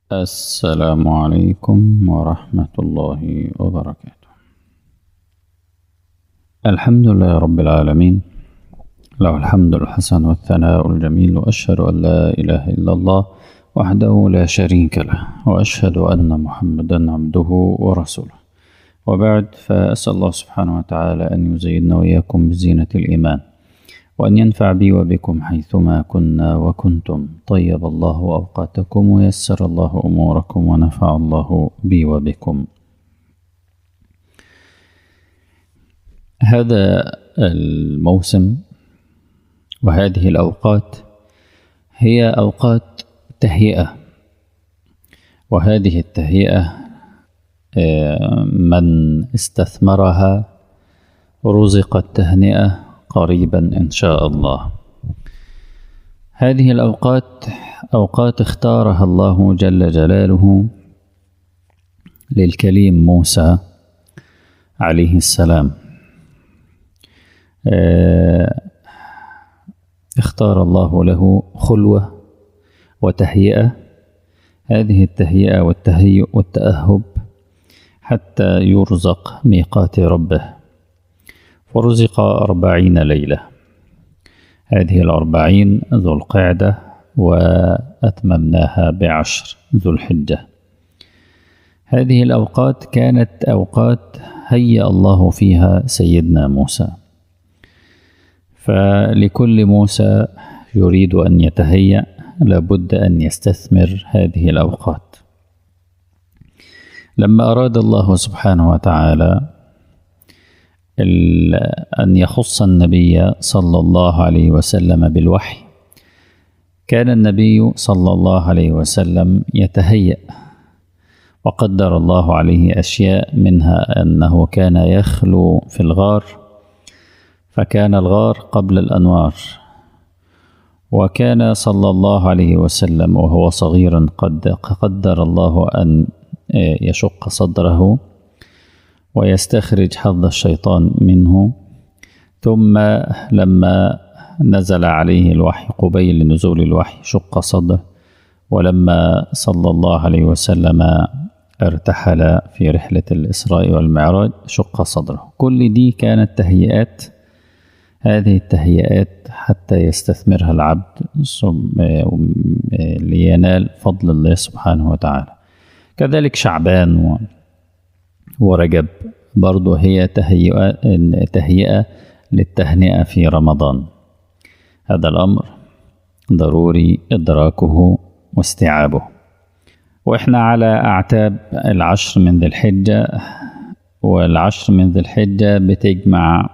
السلام عليكم ورحمة الله وبركاته الحمد لله رب العالمين له الحمد الحسن والثناء الجميل وأشهد أن لا إله إلا الله وحده لا شريك له وأشهد أن محمدا عبده ورسوله وبعد فأسأل الله سبحانه وتعالى أن يزيدنا وإياكم بزينة الإيمان وأن ينفع بي وبكم حيثما كنا وكنتم طيب الله أوقاتكم ويسر الله أموركم ونفع الله بي وبكم هذا الموسم وهذه الأوقات هي أوقات تهيئة وهذه التهيئة من استثمرها رزق التهنئة قريبا إن شاء الله هذه الأوقات أوقات اختارها الله جل جلاله للكليم موسى عليه السلام اختار الله له خلوة وتهيئة هذه التهيئة والتهيؤ والتأهب حتى يرزق ميقات ربه فرزق أربعين ليلة هذه الأربعين ذو القعدة وأتممناها بعشر ذو الحجة هذه الأوقات كانت أوقات هيأ الله فيها سيدنا موسى فلكل موسى يريد أن يتهيأ لابد أن يستثمر هذه الأوقات لما أراد الله سبحانه وتعالى أن يخص النبي صلى الله عليه وسلم بالوحي كان النبي صلى الله عليه وسلم يتهيأ وقدر الله عليه أشياء منها أنه كان يخلو في الغار فكان الغار قبل الأنوار وكان صلى الله عليه وسلم وهو صغير قد قدر الله أن يشق صدره ويستخرج حظ الشيطان منه ثم لما نزل عليه الوحي قبيل نزول الوحي شق صدره ولما صلى الله عليه وسلم ارتحل في رحلة الإسراء والمعراج شق صدره كل دي كانت تهيئات هذه التهيئات حتى يستثمرها العبد لينال فضل الله سبحانه وتعالى كذلك شعبان ورجب برضه هي تهيئة, تهيئة للتهنئة في رمضان هذا الأمر ضروري إدراكه واستيعابه وإحنا على أعتاب العشر من ذي الحجة والعشر من ذي الحجة بتجمع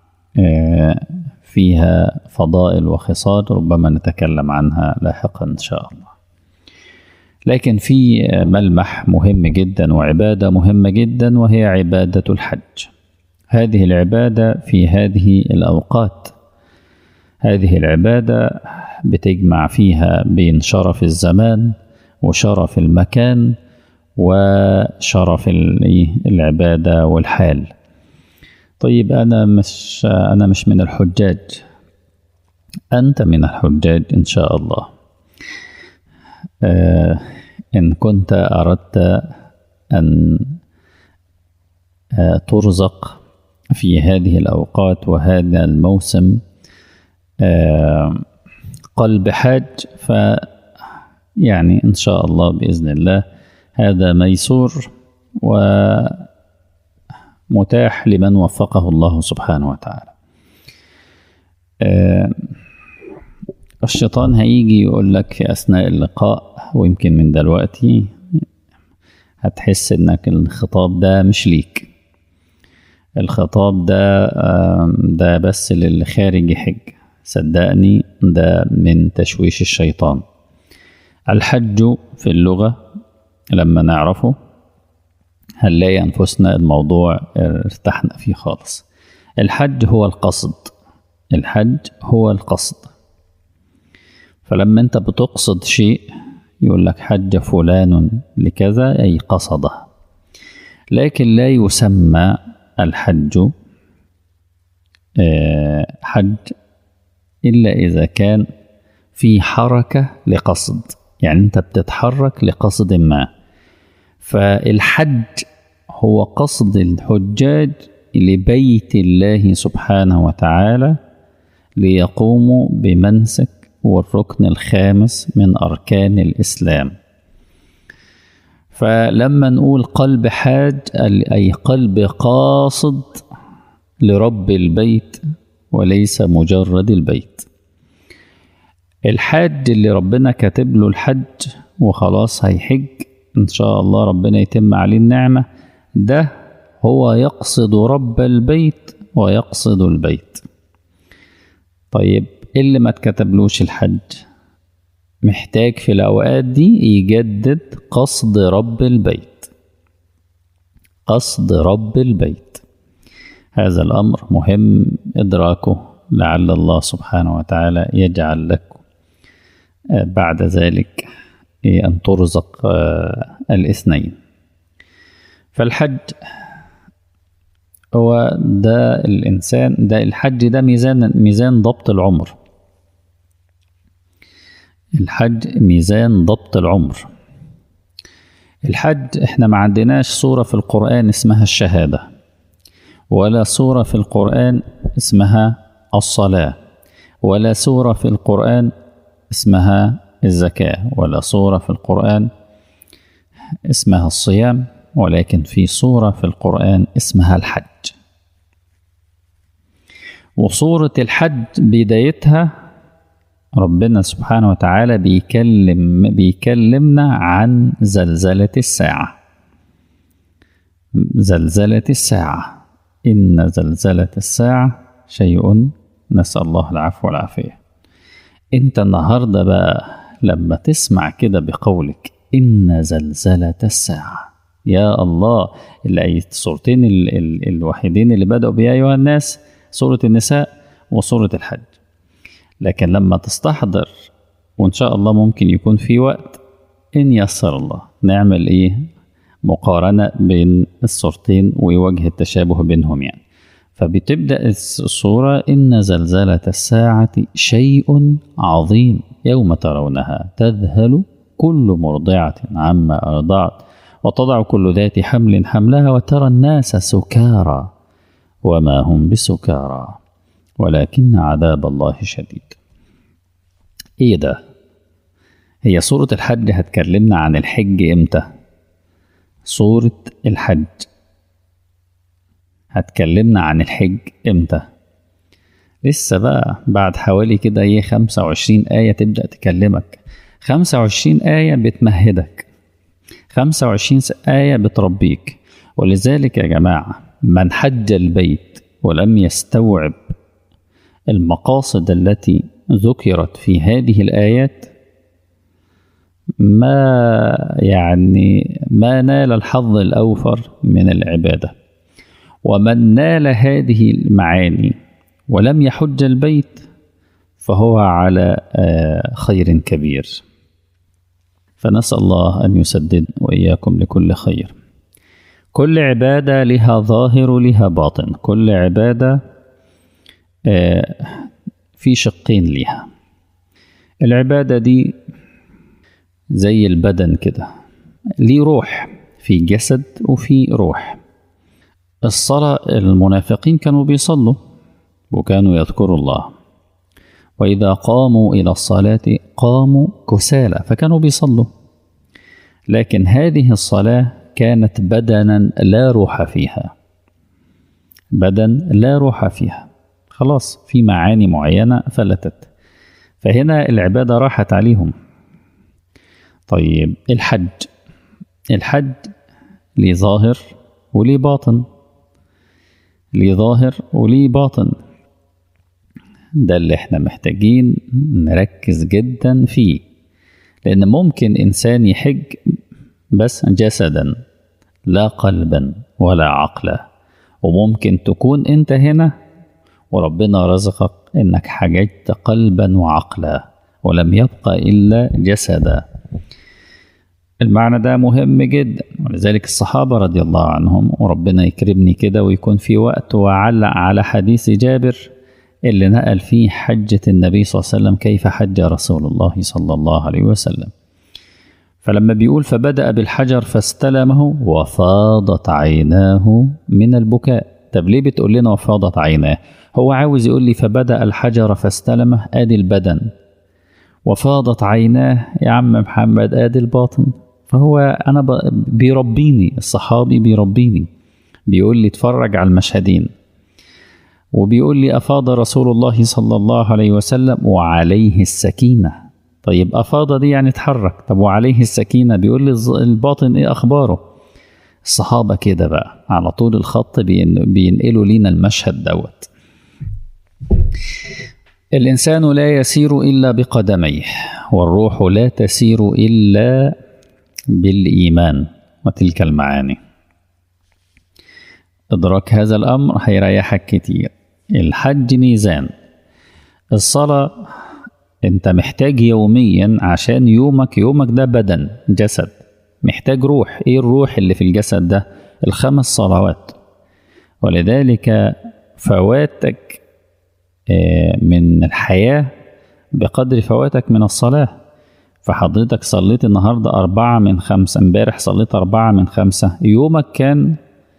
فيها فضائل وخصال ربما نتكلم عنها لاحقا إن شاء الله لكن في ملمح مهم جدا وعبادة مهمة جدا وهي عبادة الحج هذه العبادة في هذه الأوقات هذه العبادة بتجمع فيها بين شرف الزمان وشرف المكان وشرف العبادة والحال طيب أنا مش أنا مش من الحجاج أنت من الحجاج إن شاء الله آه إن كنت أردت أن آه ترزق في هذه الأوقات وهذا الموسم آه قلب حاج ف يعني إن شاء الله بإذن الله هذا ميسور ومتاح لمن وفقه الله سبحانه وتعالى الشيطان هيجي يقول لك في أثناء اللقاء ويمكن من دلوقتي هتحس إنك الخطاب ده مش ليك الخطاب ده ده بس للي خارج يحج صدقني ده من تشويش الشيطان الحج في اللغة لما نعرفه هنلاقي أنفسنا الموضوع ارتحنا فيه خالص الحج هو القصد الحج هو القصد فلما انت بتقصد شيء يقول لك حج فلان لكذا أي قصده لكن لا يسمى الحج حج إلا إذا كان في حركة لقصد يعني انت بتتحرك لقصد ما فالحج هو قصد الحجاج لبيت الله سبحانه وتعالى ليقوموا بمنسك والركن الخامس من أركان الإسلام فلما نقول قلب حاج أي قلب قاصد لرب البيت وليس مجرد البيت الحاج اللي ربنا كاتب له الحج وخلاص هيحج إن شاء الله ربنا يتم عليه النعمة ده هو يقصد رب البيت ويقصد البيت طيب اللي ما اتكتبلوش الحج محتاج في الأوقات دي يجدد قصد رب البيت قصد رب البيت هذا الأمر مهم إدراكه لعل الله سبحانه وتعالى يجعل لكم بعد ذلك أن ترزق الاثنين فالحج هو ده الإنسان ده الحج ده ميزان ميزان ضبط العمر الحج ميزان ضبط العمر الحج احنا ما عندناش سورة في القرآن اسمها الشهادة ولا سورة في القرآن اسمها الصلاة ولا سورة في القرآن اسمها الزكاة ولا سورة في القرآن اسمها الصيام ولكن في سورة في القرآن اسمها الحج وصورة الحج بدايتها ربنا سبحانه وتعالى بيكلم بيكلمنا عن زلزلة الساعة زلزلة الساعة إن زلزلة الساعة شيء نسأل الله العفو والعافية أنت النهاردة بقى لما تسمع كده بقولك إن زلزلة الساعة يا الله الصورتين ال ال الوحيدين اللي بدأوا بها أيها الناس سورة النساء وسورة الحج لكن لما تستحضر وإن شاء الله ممكن يكون في وقت إن يسر الله نعمل إيه مقارنة بين الصورتين ووجه التشابه بينهم يعني فبتبدأ الصورة إن زلزلة الساعة شيء عظيم يوم ترونها تذهل كل مرضعة عما أرضعت وتضع كل ذات حمل حملها وترى الناس سكارى وما هم بسكارى ولكن عذاب الله شديد ايه ده هي سورة الحج هتكلمنا عن الحج امتى سورة الحج هتكلمنا عن الحج امتى لسه بقى بعد حوالي كده ايه خمسة وعشرين آية تبدأ تكلمك خمسة وعشرين آية بتمهدك خمسة وعشرين آية بتربيك ولذلك يا جماعة من حج البيت ولم يستوعب المقاصد التي ذكرت في هذه الآيات ما يعني ما نال الحظ الأوفر من العبادة ومن نال هذه المعاني ولم يحج البيت فهو على خير كبير فنسأل الله أن يسدد وإياكم لكل خير كل عبادة لها ظاهر لها باطن كل عبادة في شقين ليها العبادة دي زي البدن كده ليه روح في جسد وفي روح الصلاة المنافقين كانوا بيصلوا وكانوا يذكروا الله وإذا قاموا إلى الصلاة قاموا كسالى فكانوا بيصلوا لكن هذه الصلاة كانت بدنا لا روح فيها بدن لا روح فيها خلاص في معاني معينة فلتت فهنا العبادة راحت عليهم طيب الحج الحج ليه ظاهر وليه باطن ليه ظاهر وليه باطن ده اللي احنا محتاجين نركز جدا فيه لان ممكن انسان يحج بس جسدا لا قلبا ولا عقلا وممكن تكون انت هنا وربنا رزقك انك حججت قلبا وعقلا ولم يبقى الا جسدا المعنى ده مهم جدا ولذلك الصحابة رضي الله عنهم وربنا يكرمني كده ويكون في وقت وعلق على حديث جابر اللي نقل فيه حجة النبي صلى الله عليه وسلم كيف حج رسول الله صلى الله عليه وسلم فلما بيقول فبدأ بالحجر فاستلمه وفاضت عيناه من البكاء طب ليه بتقول لنا وفاضت عيناه هو عاوز يقول لي فبدأ الحجر فاستلمه ادي البدن وفاضت عيناه يا عم محمد ادي الباطن فهو انا ب... بيربيني الصحابي بيربيني بيقول لي اتفرج على المشهدين وبيقول لي افاض رسول الله صلى الله عليه وسلم وعليه السكينه طيب افاض دي يعني اتحرك طب وعليه السكينه بيقول لي الباطن ايه اخباره الصحابه كده بقى على طول الخط بين... بينقلوا لينا المشهد دوت الانسان لا يسير الا بقدميه والروح لا تسير الا بالايمان وتلك المعاني ادراك هذا الامر هيريحك كتير الحج ميزان الصلاه انت محتاج يوميا عشان يومك يومك ده بدن جسد محتاج روح ايه الروح اللي في الجسد ده الخمس صلوات ولذلك فواتك من الحياة بقدر فواتك من الصلاة فحضرتك صليت النهاردة أربعة من خمسة امبارح صليت أربعة من خمسة يومك كان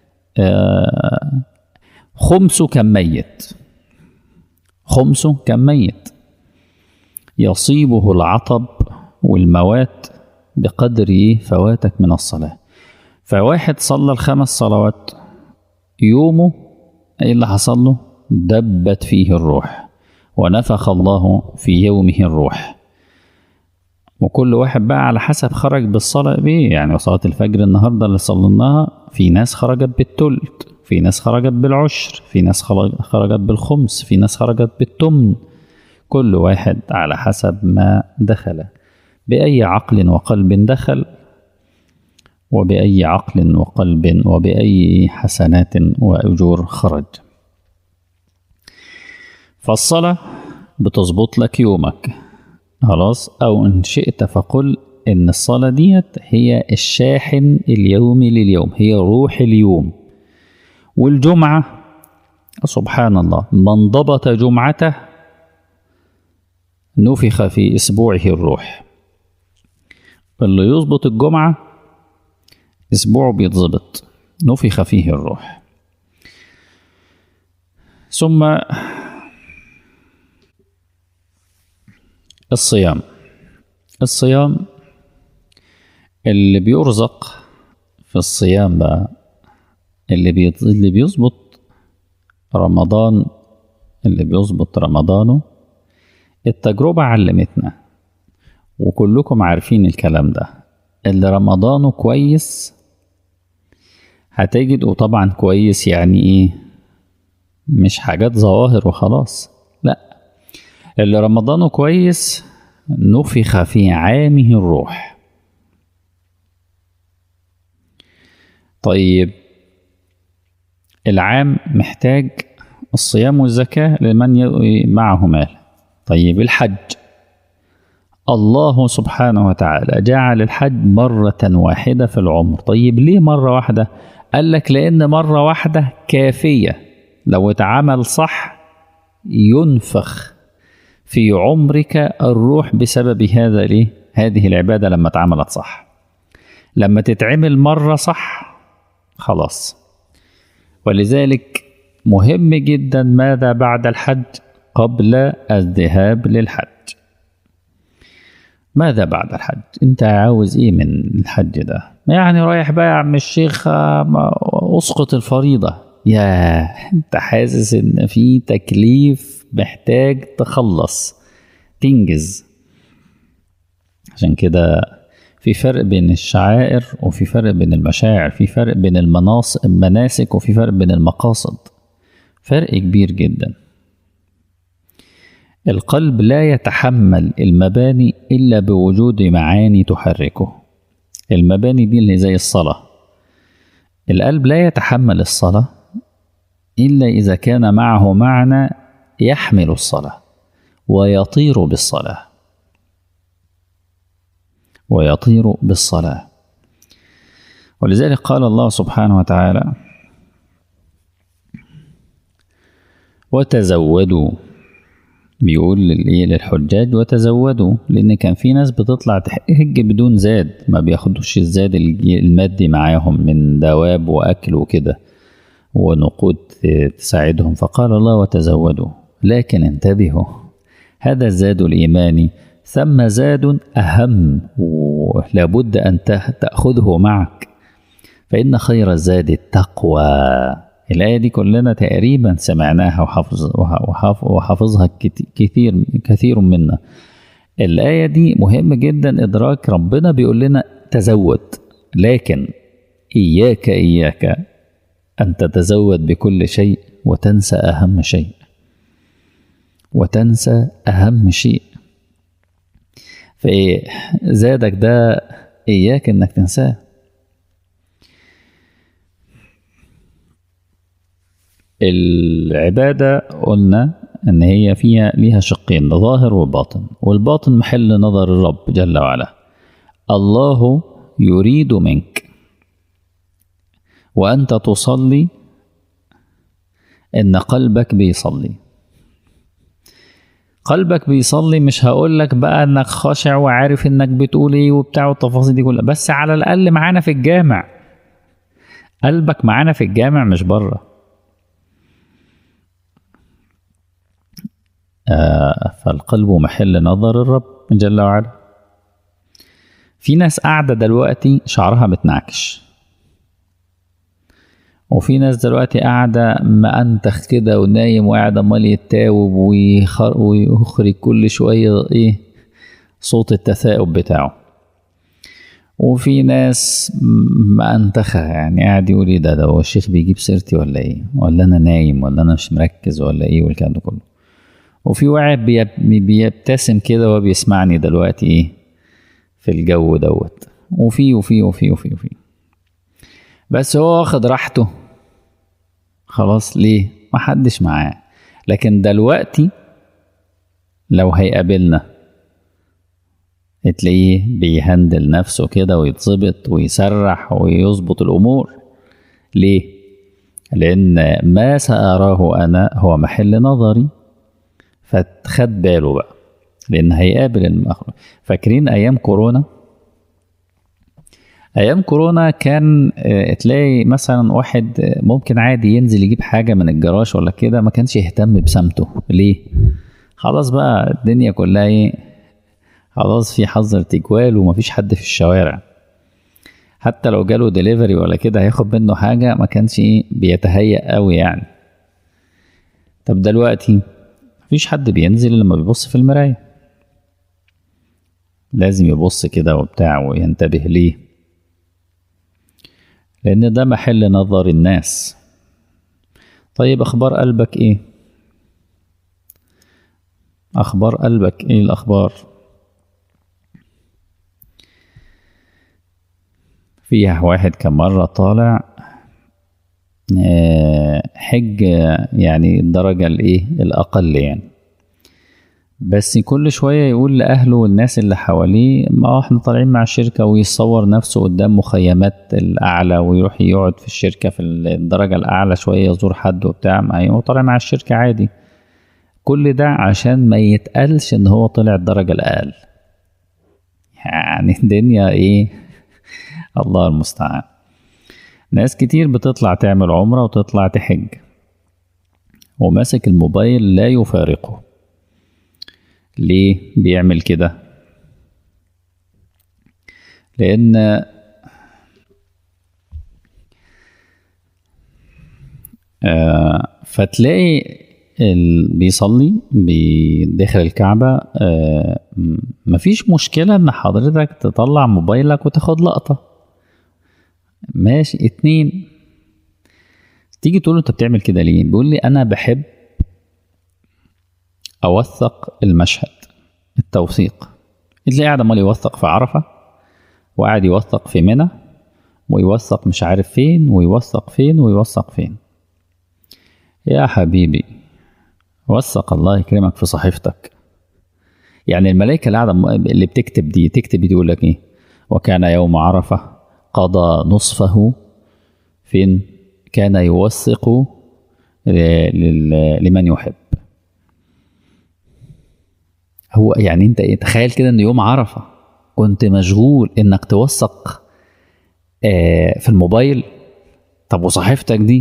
خمسه كان ميت خمسه كان ميت يصيبه العطب والموات بقدر فواتك من الصلاة فواحد صلى الخمس صلوات يومه ايه اللي حصل له دبت فيه الروح ونفخ الله في يومه الروح وكل واحد بقى على حسب خرج بالصلاة بيه يعني صلاة الفجر النهاردة اللي صليناها في ناس خرجت بالتلت في ناس خرجت بالعشر في ناس خرجت بالخمس في ناس خرجت بالتمن كل واحد على حسب ما دخل بأي عقل وقلب دخل وبأي عقل وقلب وبأي حسنات وأجور خرج فالصلاة بتظبط لك يومك خلاص أو إن شئت فقل إن الصلاة ديت هي الشاحن اليومي لليوم هي روح اليوم والجمعة سبحان الله من ضبط جمعته نفخ في إسبوعه الروح اللي يظبط الجمعة أسبوعه بيتظبط نفخ فيه الروح ثم الصيام الصيام اللي بيرزق في الصيام بقى اللي بيت... اللي بيظبط رمضان اللي بيظبط رمضانه التجربة علمتنا وكلكم عارفين الكلام ده اللي رمضانه كويس هتجد وطبعا كويس يعني ايه مش حاجات ظواهر وخلاص لا اللي رمضانه كويس نفخ في عامه الروح طيب العام محتاج الصيام والزكاة لمن معه مال طيب الحج الله سبحانه وتعالى جعل الحج مرة واحدة في العمر طيب ليه مرة واحدة قال لك لأن مرة واحدة كافية لو اتعمل صح ينفخ في عمرك الروح بسبب هذا ليه هذه العبادة لما اتعملت صح لما تتعمل مرة صح خلاص ولذلك مهم جدا ماذا بعد الحج قبل الذهاب للحج ماذا بعد الحج انت عاوز ايه من الحج ده يعني رايح بقى يا عم الشيخ اسقط الفريضة يا انت حاسس ان في تكليف محتاج تخلص تنجز عشان كده في فرق بين الشعائر وفي فرق بين المشاعر في فرق بين المناص المناسك وفي فرق بين المقاصد فرق كبير جدا القلب لا يتحمل المباني إلا بوجود معاني تحركه المباني دي اللي زي الصلاة القلب لا يتحمل الصلاة إلا إذا كان معه معنى يحمل الصلاة ويطير بالصلاة ويطير بالصلاة ولذلك قال الله سبحانه وتعالى وتزودوا بيقول للايه للحجاج وتزودوا لان كان في ناس بتطلع تحج بدون زاد ما بياخدوش الزاد المادي معاهم من دواب واكل وكده ونقود تساعدهم فقال الله وتزودوا لكن انتبهوا هذا الزاد الايماني ثم زاد اهم ولابد ان تاخذه معك فان خير الزاد التقوى الآية دي كلنا تقريبا سمعناها وحافظ وحافظها كثير كثير منا الآية دي مهم جدا إدراك ربنا بيقول لنا تزود لكن إياك إياك أن تتزود بكل شيء وتنسى أهم شيء وتنسى أهم شيء فإيه زادك ده إياك إنك تنساه العبادة قلنا إن هي فيها ليها شقين ظاهر وباطن والباطن محل نظر الرب جل وعلا الله يريد منك وأنت تصلي إن قلبك بيصلي قلبك بيصلي مش هقول لك بقى انك خاشع وعارف انك بتقول ايه وبتاع والتفاصيل دي كلها بس على الاقل معانا في الجامع قلبك معانا في الجامع مش بره آه فالقلب محل نظر الرب جل وعلا في ناس قاعدة دلوقتي شعرها متنعكش وفي ناس دلوقتي قاعدة مأنتخ كده ونايم وقاعد عمال يتاوب ويخرج كل شوية ايه صوت التثاؤب بتاعه وفي ناس مأنتخة يعني قاعد يقول ايه ده ده هو الشيخ بيجيب سيرتي ولا ايه ولا انا نايم ولا انا مش مركز ولا ايه والكلام ده كله وفي واحد بيبتسم كده وهو بيسمعني دلوقتي ايه في الجو دوت وفي وفي وفي وفي وفي بس هو واخد راحته خلاص ليه محدش معاه لكن دلوقتي لو هيقابلنا تلاقيه بيهندل نفسه كده ويتظبط ويسرح ويظبط الامور ليه لان ما ساراه انا هو محل نظري فخد باله بقى لان هيقابل المخلوق فاكرين ايام كورونا ايام كورونا كان تلاقي مثلا واحد ممكن عادي ينزل يجيب حاجه من الجراج ولا كده ما كانش يهتم بسمته ليه خلاص بقى الدنيا كلها ايه خلاص في حظر تجوال ومفيش حد في الشوارع حتى لو جاله ديليفري ولا كده هياخد منه حاجه ما كانش ايه بيتهيأ قوي يعني طب دلوقتي مفيش حد بينزل لما بيبص في المرايه لازم يبص كده وبتاع وينتبه ليه لأن ده محل نظر الناس طيب أخبار قلبك إيه؟ أخبار قلبك إيه الأخبار؟ فيها واحد كان مرة طالع حج يعني الدرجة الإيه الأقل يعني بس كل شوية يقول لأهله والناس اللي حواليه ما احنا طالعين مع الشركة ويصور نفسه قدام مخيمات الأعلى ويروح يقعد في الشركة في الدرجة الأعلى شوية يزور حد وبتاع ما هو طالع مع الشركة عادي كل ده عشان ما يتقالش إن هو طلع الدرجة الأقل يعني الدنيا إيه الله المستعان ناس كتير بتطلع تعمل عمرة وتطلع تحج وماسك الموبايل لا يفارقه ليه بيعمل كده لان آه فتلاقي بيصلي داخل الكعبة آه مفيش مشكلة ان حضرتك تطلع موبايلك وتاخد لقطة ماشي اتنين تيجي تقول له انت بتعمل كده ليه بيقول لي انا بحب اوثق المشهد التوثيق اللي قاعد امال يوثق في عرفه وقاعد يوثق في منى ويوثق مش عارف فين ويوثق فين ويوثق فين يا حبيبي وثق الله يكرمك في صحيفتك يعني الملائكة اللي قاعدة اللي بتكتب دي تكتب دي يقول لك ايه وكان يوم عرفة قضى نصفه فين كان يوثق لمن يحب هو يعني انت ايه تخيل كده ان يوم عرفه كنت مشغول انك توثق آه في الموبايل طب وصحيفتك دي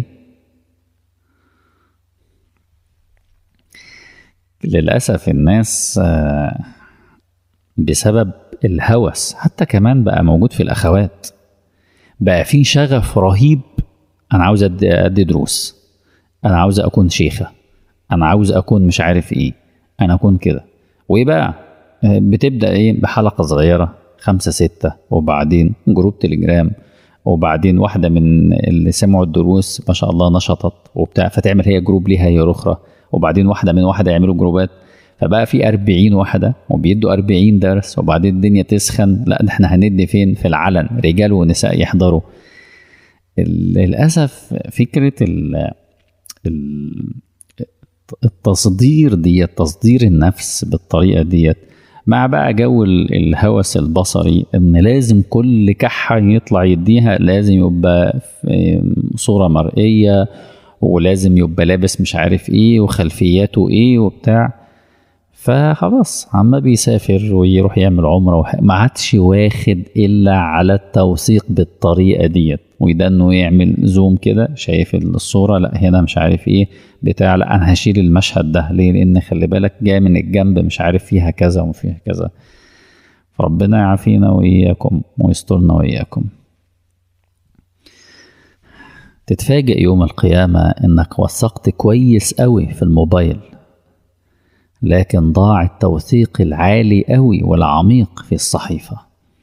للاسف الناس آه بسبب الهوس حتى كمان بقى موجود في الاخوات بقى في شغف رهيب انا عاوز ادي, أدي دروس انا عاوز اكون شيخه انا عاوز اكون مش عارف ايه انا اكون كده وايه بقى بتبدا ايه بحلقه صغيره خمسة ستة وبعدين جروب تليجرام وبعدين واحدة من اللي سمعوا الدروس ما شاء الله نشطت وبتاع فتعمل هي جروب ليها هي أخرى وبعدين واحدة من واحدة يعملوا جروبات فبقى في 40 واحدة وبيدوا 40 درس وبعدين الدنيا تسخن لا ده احنا هندي فين في العلن رجال ونساء يحضروا للأسف فكرة ال التصدير ديت تصدير النفس بالطريقة ديت مع بقى جو الهوس البصري ان لازم كل كحة يطلع يديها لازم يبقى في صورة مرئية ولازم يبقى لابس مش عارف ايه وخلفياته ايه وبتاع فخلاص عما بيسافر ويروح يعمل عمرة وح... ما عادش واخد إلا على التوثيق بالطريقة ديت وده إنه يعمل زوم كده شايف الصورة لا هنا مش عارف إيه بتاع لا أنا هشيل المشهد ده ليه؟ لأن خلي بالك جاي من الجنب مش عارف فيها كذا وفيها كذا فربنا يعافينا وإياكم ويسترنا وإياكم تتفاجئ يوم القيامة إنك وثقت كويس قوي في الموبايل لكن ضاع التوثيق العالي قوي والعميق في الصحيفة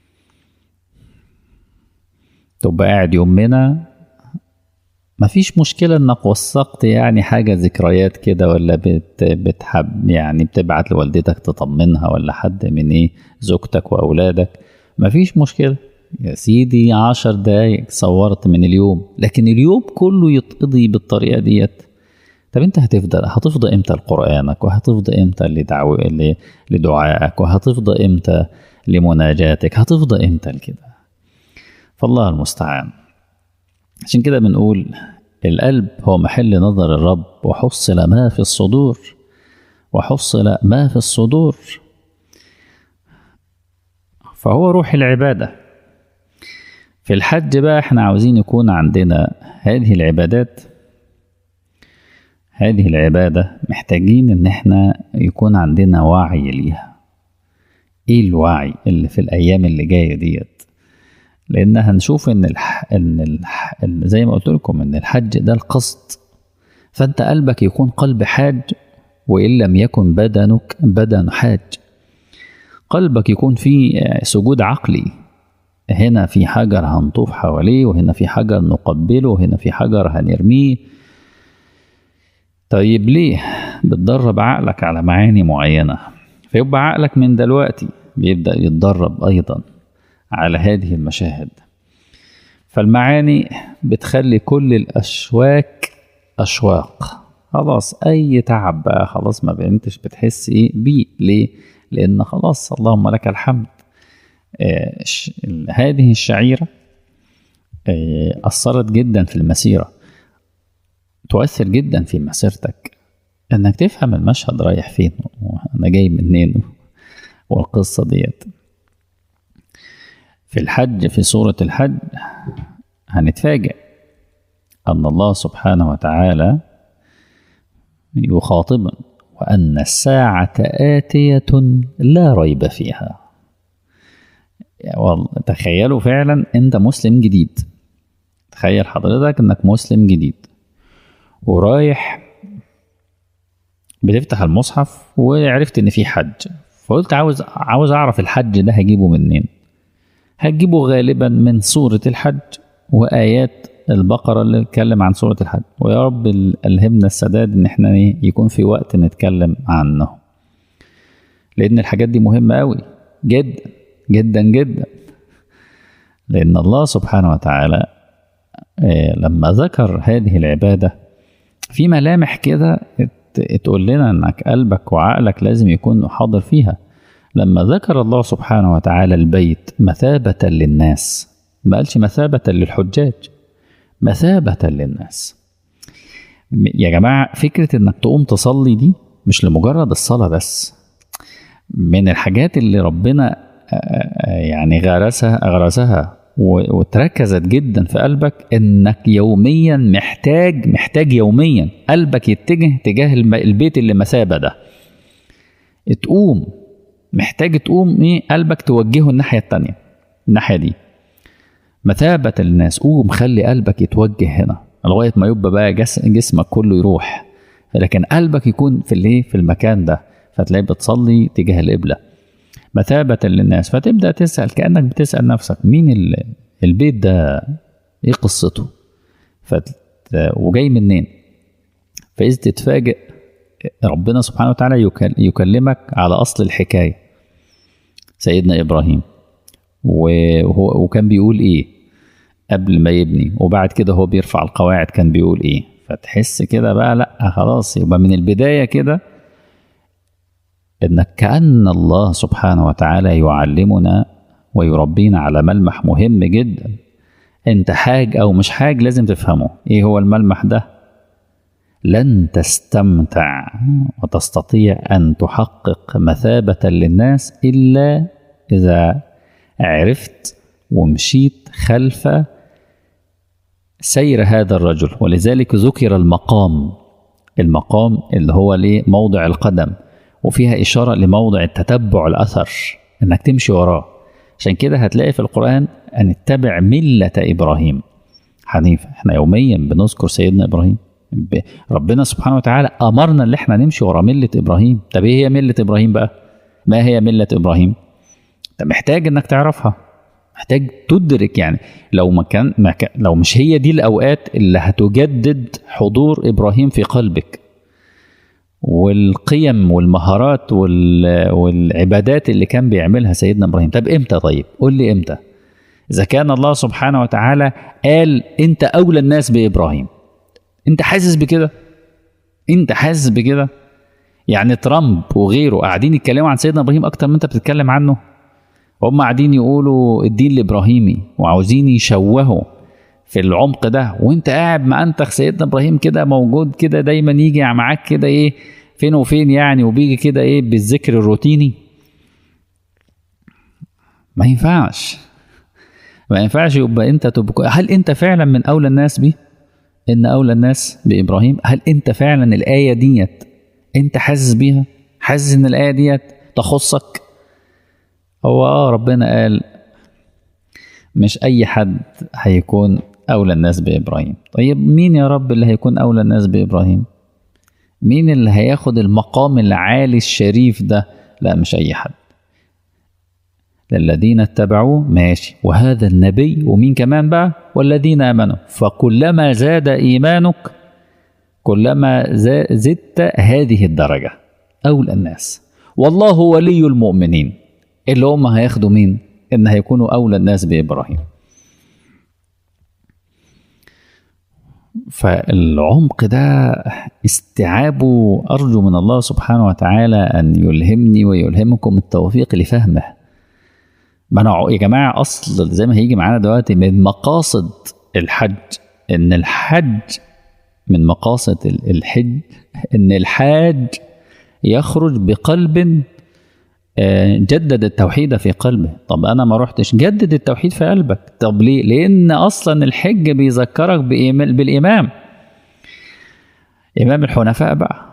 تبقى قاعد يومنا مفيش مشكلة انك وثقت يعني حاجة ذكريات كده ولا بت بتحب يعني بتبعت لوالدتك تطمنها ولا حد من ايه زوجتك واولادك مفيش مشكلة يا سيدي عشر دقايق صورت من اليوم لكن اليوم كله يتقضي بالطريقة ديت طب انت هتفضل هتفضى امتى لقرانك وهتفضى امتى لدعو لدعائك وهتفضى امتى لمناجاتك هتفضى امتى لكده فالله المستعان عشان كده بنقول القلب هو محل نظر الرب وحصل ما في الصدور وحصل ما في الصدور فهو روح العبادة في الحج بقى احنا عاوزين يكون عندنا هذه العبادات هذه العبادة محتاجين إن إحنا يكون عندنا وعي ليها. إيه الوعي اللي في الأيام اللي جاية ديت؟ لأن هنشوف إن الح... إن الح... زي ما قلت لكم إن الحج ده القصد. فأنت قلبك يكون قلب حاج وإن لم يكن بدنك بدن حاج. قلبك يكون فيه سجود عقلي. هنا في حجر هنطوف حواليه وهنا في حجر نقبله وهنا في حجر هنرميه طيب ليه بتدرب عقلك على معاني معينة فيبقى عقلك من دلوقتي بيبدأ يتدرب أيضا على هذه المشاهد فالمعاني بتخلي كل الأشواك أشواق خلاص أي تعب بقى خلاص ما بنتش بتحس إيه بيه ليه؟ لأن خلاص اللهم لك الحمد آه هذه الشعيرة آه أثرت جدا في المسيرة تؤثر جدا في مسيرتك انك تفهم المشهد رايح فين وانا جاي منين والقصة ديت في الحج في سورة الحج هنتفاجئ أن الله سبحانه وتعالى يخاطبنا وأن الساعة آتية لا ريب فيها يعني تخيلوا فعلا أنت مسلم جديد تخيل حضرتك أنك مسلم جديد ورايح بتفتح المصحف وعرفت ان في حج فقلت عاوز عاوز اعرف الحج ده هجيبه منين هتجيبه غالبا من سورة الحج وآيات البقرة اللي بتتكلم عن سورة الحج ويا رب ألهمنا السداد إن إحنا يكون في وقت نتكلم عنه لأن الحاجات دي مهمة أوي جدا جدا جدا لأن الله سبحانه وتعالى لما ذكر هذه العبادة في ملامح كده تقول لنا انك قلبك وعقلك لازم يكون حاضر فيها لما ذكر الله سبحانه وتعالى البيت مثابة للناس ما قالش مثابة للحجاج مثابة للناس يا جماعة فكرة انك تقوم تصلي دي مش لمجرد الصلاة بس من الحاجات اللي ربنا يعني غرسها غرسها وتركزت جدا في قلبك انك يوميا محتاج محتاج يوميا قلبك يتجه تجاه البيت اللي مثابه ده تقوم محتاج تقوم ايه قلبك توجهه الناحيه التانية الناحيه دي مثابة الناس قوم خلي قلبك يتوجه هنا لغاية ما يبقى بقى جسمك كله يروح لكن قلبك يكون في الايه في المكان ده فتلاقي بتصلي تجاه القبلة مثابة للناس فتبدأ تسأل كأنك بتسأل نفسك مين البيت ده ايه قصته فت... وجاي منين فإذ تتفاجئ ربنا سبحانه وتعالى يكلمك على أصل الحكاية سيدنا إبراهيم وهو وكان بيقول إيه قبل ما يبني وبعد كده هو بيرفع القواعد كان بيقول إيه فتحس كده بقى لأ خلاص يبقى من البداية كده إنك كأن الله سبحانه وتعالى يعلمنا ويربينا على ملمح مهم جدا انت حاج او مش حاج لازم تفهمه ايه هو الملمح ده لن تستمتع وتستطيع ان تحقق مثابه للناس الا اذا عرفت ومشيت خلف سير هذا الرجل ولذلك ذكر المقام المقام اللي هو ليه موضع القدم وفيها إشارة لموضع التتبع الأثر إنك تمشي وراه عشان كده هتلاقي في القرآن أن اتبع ملة إبراهيم حنيفة احنا يوميا بنذكر سيدنا إبراهيم ربنا سبحانه وتعالى أمرنا إن احنا نمشي ورا ملة إبراهيم طب إيه هي ملة إبراهيم بقى ما هي ملة إبراهيم انت محتاج إنك تعرفها محتاج تدرك يعني لو ما كان ما كان لو مش هي دي الأوقات اللي هتجدد حضور إبراهيم في قلبك والقيم والمهارات والعبادات اللي كان بيعملها سيدنا ابراهيم طب امتى طيب قول لي امتى اذا كان الله سبحانه وتعالى قال انت اولى الناس بابراهيم انت حاسس بكده انت حاسس بكده يعني ترامب وغيره قاعدين يتكلموا عن سيدنا ابراهيم اكتر من انت بتتكلم عنه هم قاعدين يقولوا الدين الابراهيمي وعاوزين يشوهوا في العمق ده وانت قاعد مع انتخ سيدنا ابراهيم كده موجود كده دايما يجي معاك كده ايه فين وفين يعني وبيجي كده ايه بالذكر الروتيني ما ينفعش ما ينفعش يبقى انت تبقى هل انت فعلا من اولى الناس بيه ان اولى الناس بابراهيم هل انت فعلا الايه ديت انت حاسس بيها حاسس ان الايه ديت تخصك هو اه ربنا قال مش اي حد هيكون أولى الناس بإبراهيم طيب مين يا رب اللي هيكون أولى الناس بإبراهيم مين اللي هياخد المقام العالي الشريف ده لا مش أي حد للذين اتبعوه ماشي وهذا النبي ومين كمان بقى والذين آمنوا فكلما زاد إيمانك كلما زدت هذه الدرجة أولى الناس والله ولي المؤمنين اللي هم هياخدوا مين إن هيكونوا أولى الناس بإبراهيم فالعمق ده استيعابه أرجو من الله سبحانه وتعالى أن يلهمني ويلهمكم التوفيق لفهمه ما أنا يا جماعة أصل زي ما هيجي معانا دلوقتي من مقاصد الحج إن الحج من مقاصد الحج إن الحاج يخرج بقلب جدد التوحيد في قلبه طب انا ما رحتش جدد التوحيد في قلبك طب ليه لان اصلا الحج بيذكرك بالامام امام الحنفاء بقى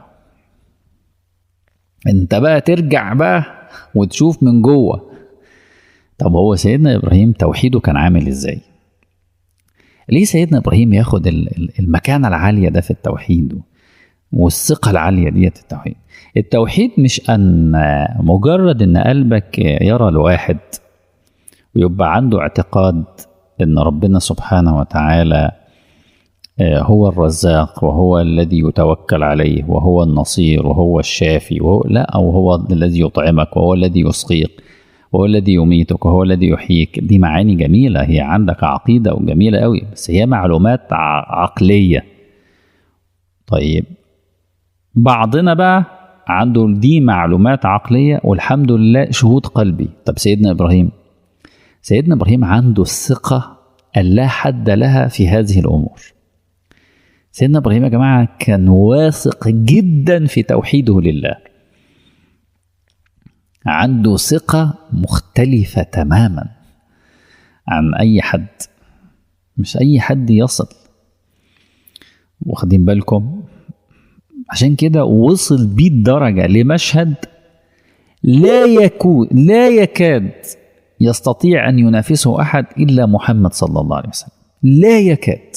انت بقى ترجع بقى وتشوف من جوه طب هو سيدنا ابراهيم توحيده كان عامل ازاي ليه سيدنا ابراهيم ياخد المكانه العاليه ده في التوحيد والثقه العاليه ديت التوحيد التوحيد مش ان مجرد ان قلبك يرى الواحد ويبقى عنده اعتقاد ان ربنا سبحانه وتعالى هو الرزاق وهو الذي يتوكل عليه وهو النصير وهو الشافي وهو لا او هو الذي يطعمك وهو الذي يسقيك وهو الذي يميتك وهو الذي يحييك دي معاني جميلة هي عندك عقيدة وجميلة قوي بس هي معلومات عقلية طيب بعضنا بقى عنده دي معلومات عقلية والحمد لله شهود قلبي طب سيدنا إبراهيم سيدنا إبراهيم عنده الثقة اللا حد لها في هذه الأمور سيدنا إبراهيم يا جماعة كان واثق جدا في توحيده لله عنده ثقة مختلفة تماما عن أي حد مش أي حد يصل واخدين بالكم عشان كده وصل بيه الدرجة لمشهد لا يكون لا يكاد يستطيع أن ينافسه أحد إلا محمد صلى الله عليه وسلم لا يكاد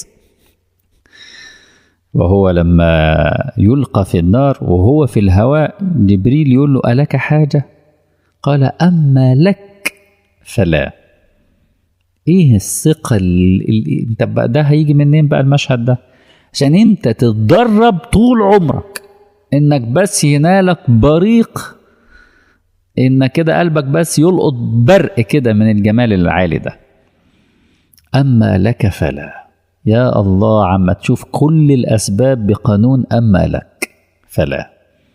وهو لما يلقى في النار وهو في الهواء جبريل يقول له ألك حاجة قال أما لك فلا ايه الثقة اللي انت بقى ده هيجي منين بقى المشهد ده عشان انت تتدرب طول عمرك انك بس ينالك بريق انك كده قلبك بس يلقط برق كده من الجمال العالي ده اما لك فلا يا الله عما تشوف كل الاسباب بقانون اما لك فلا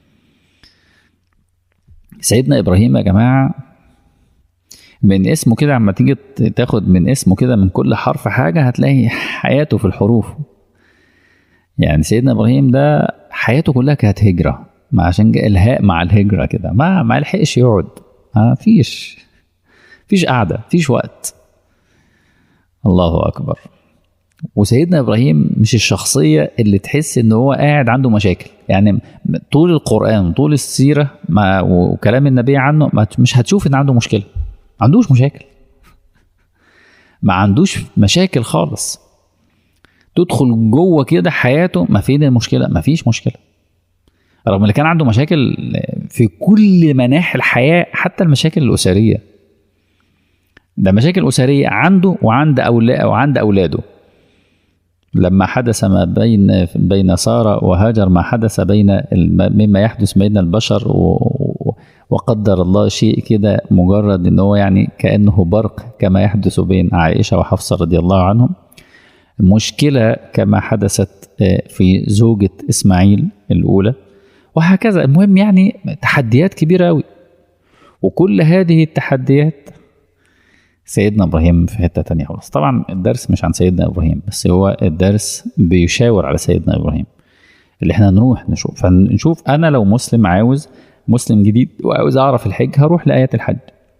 سيدنا ابراهيم يا جماعه من اسمه كده عما تيجي تاخد من اسمه كده من كل حرف حاجه هتلاقي حياته في الحروف يعني سيدنا ابراهيم ده حياته كلها كانت هجره ما عشان الهاء مع الهجره كده ما ما لحقش يقعد ما فيش فيش قعده فيش وقت الله اكبر وسيدنا ابراهيم مش الشخصيه اللي تحس ان هو قاعد عنده مشاكل يعني طول القران طول السيره ما وكلام النبي عنه ما مش هتشوف ان عنده مشكله ما عندوش مشاكل ما عندوش مشاكل خالص تدخل جوه كده حياته ما فين المشكله ما فيش مشكله رغم ان كان عنده مشاكل في كل مناحي الحياه حتى المشاكل الاسريه ده مشاكل اسريه عنده وعند اولاده وعند اولاده لما حدث ما بين بين ساره وهاجر ما حدث بين مما يحدث بين البشر و وقدر الله شيء كده مجرد ان هو يعني كانه برق كما يحدث بين عائشه وحفصه رضي الله عنهم مشكله كما حدثت في زوجة اسماعيل الاولى وهكذا المهم يعني تحديات كبيره قوي وكل هذه التحديات سيدنا ابراهيم في حته تانية خالص طبعا الدرس مش عن سيدنا ابراهيم بس هو الدرس بيشاور على سيدنا ابراهيم اللي احنا نروح نشوف فنشوف انا لو مسلم عاوز مسلم جديد وعاوز اعرف الحج هروح لايات الحج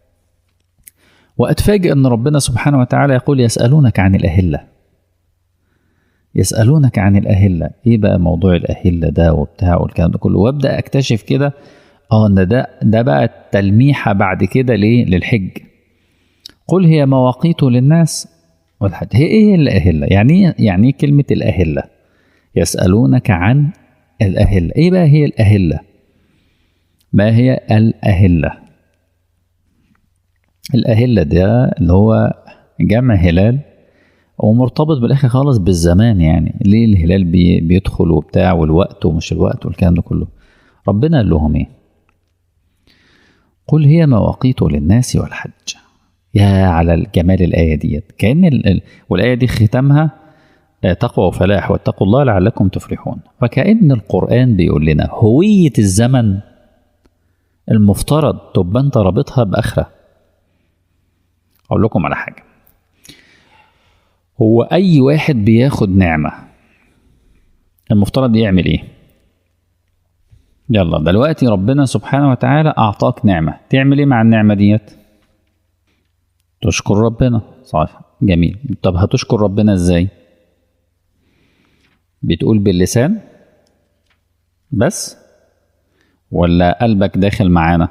واتفاجئ ان ربنا سبحانه وتعالى يقول يسالونك عن الاهله يسالونك عن الاهله ايه بقى موضوع الاهله ده وبتاع والكلام ده كله وابدا اكتشف كده اه ان ده ده بقى التلميحه بعد كده ليه للحج قل هي مواقيت للناس والحج هي ايه الاهله يعني يعني ايه كلمه الاهله يسالونك عن الاهله ايه بقى هي الاهله ما هي الأهلة الأهلة ده اللي هو جمع هلال ومرتبط بالآخر خالص بالزمان يعني ليه الهلال بي بيدخل وبتاع والوقت ومش الوقت والكلام ده كله ربنا قال لهم ايه قل هي مواقيت للناس والحج يا على الجمال الآية ديت كأن ال... والآية دي ختامها تقوى وفلاح واتقوا الله لعلكم تفلحون فكأن القرآن بيقول لنا هوية الزمن المفترض تبقى انت رابطها باخره اقول لكم على حاجه هو اي واحد بياخد نعمه المفترض يعمل ايه يلا دلوقتي ربنا سبحانه وتعالى اعطاك نعمه تعمل ايه مع النعمه ديت تشكر ربنا صح جميل طب هتشكر ربنا ازاي بتقول باللسان بس ولا قلبك داخل معانا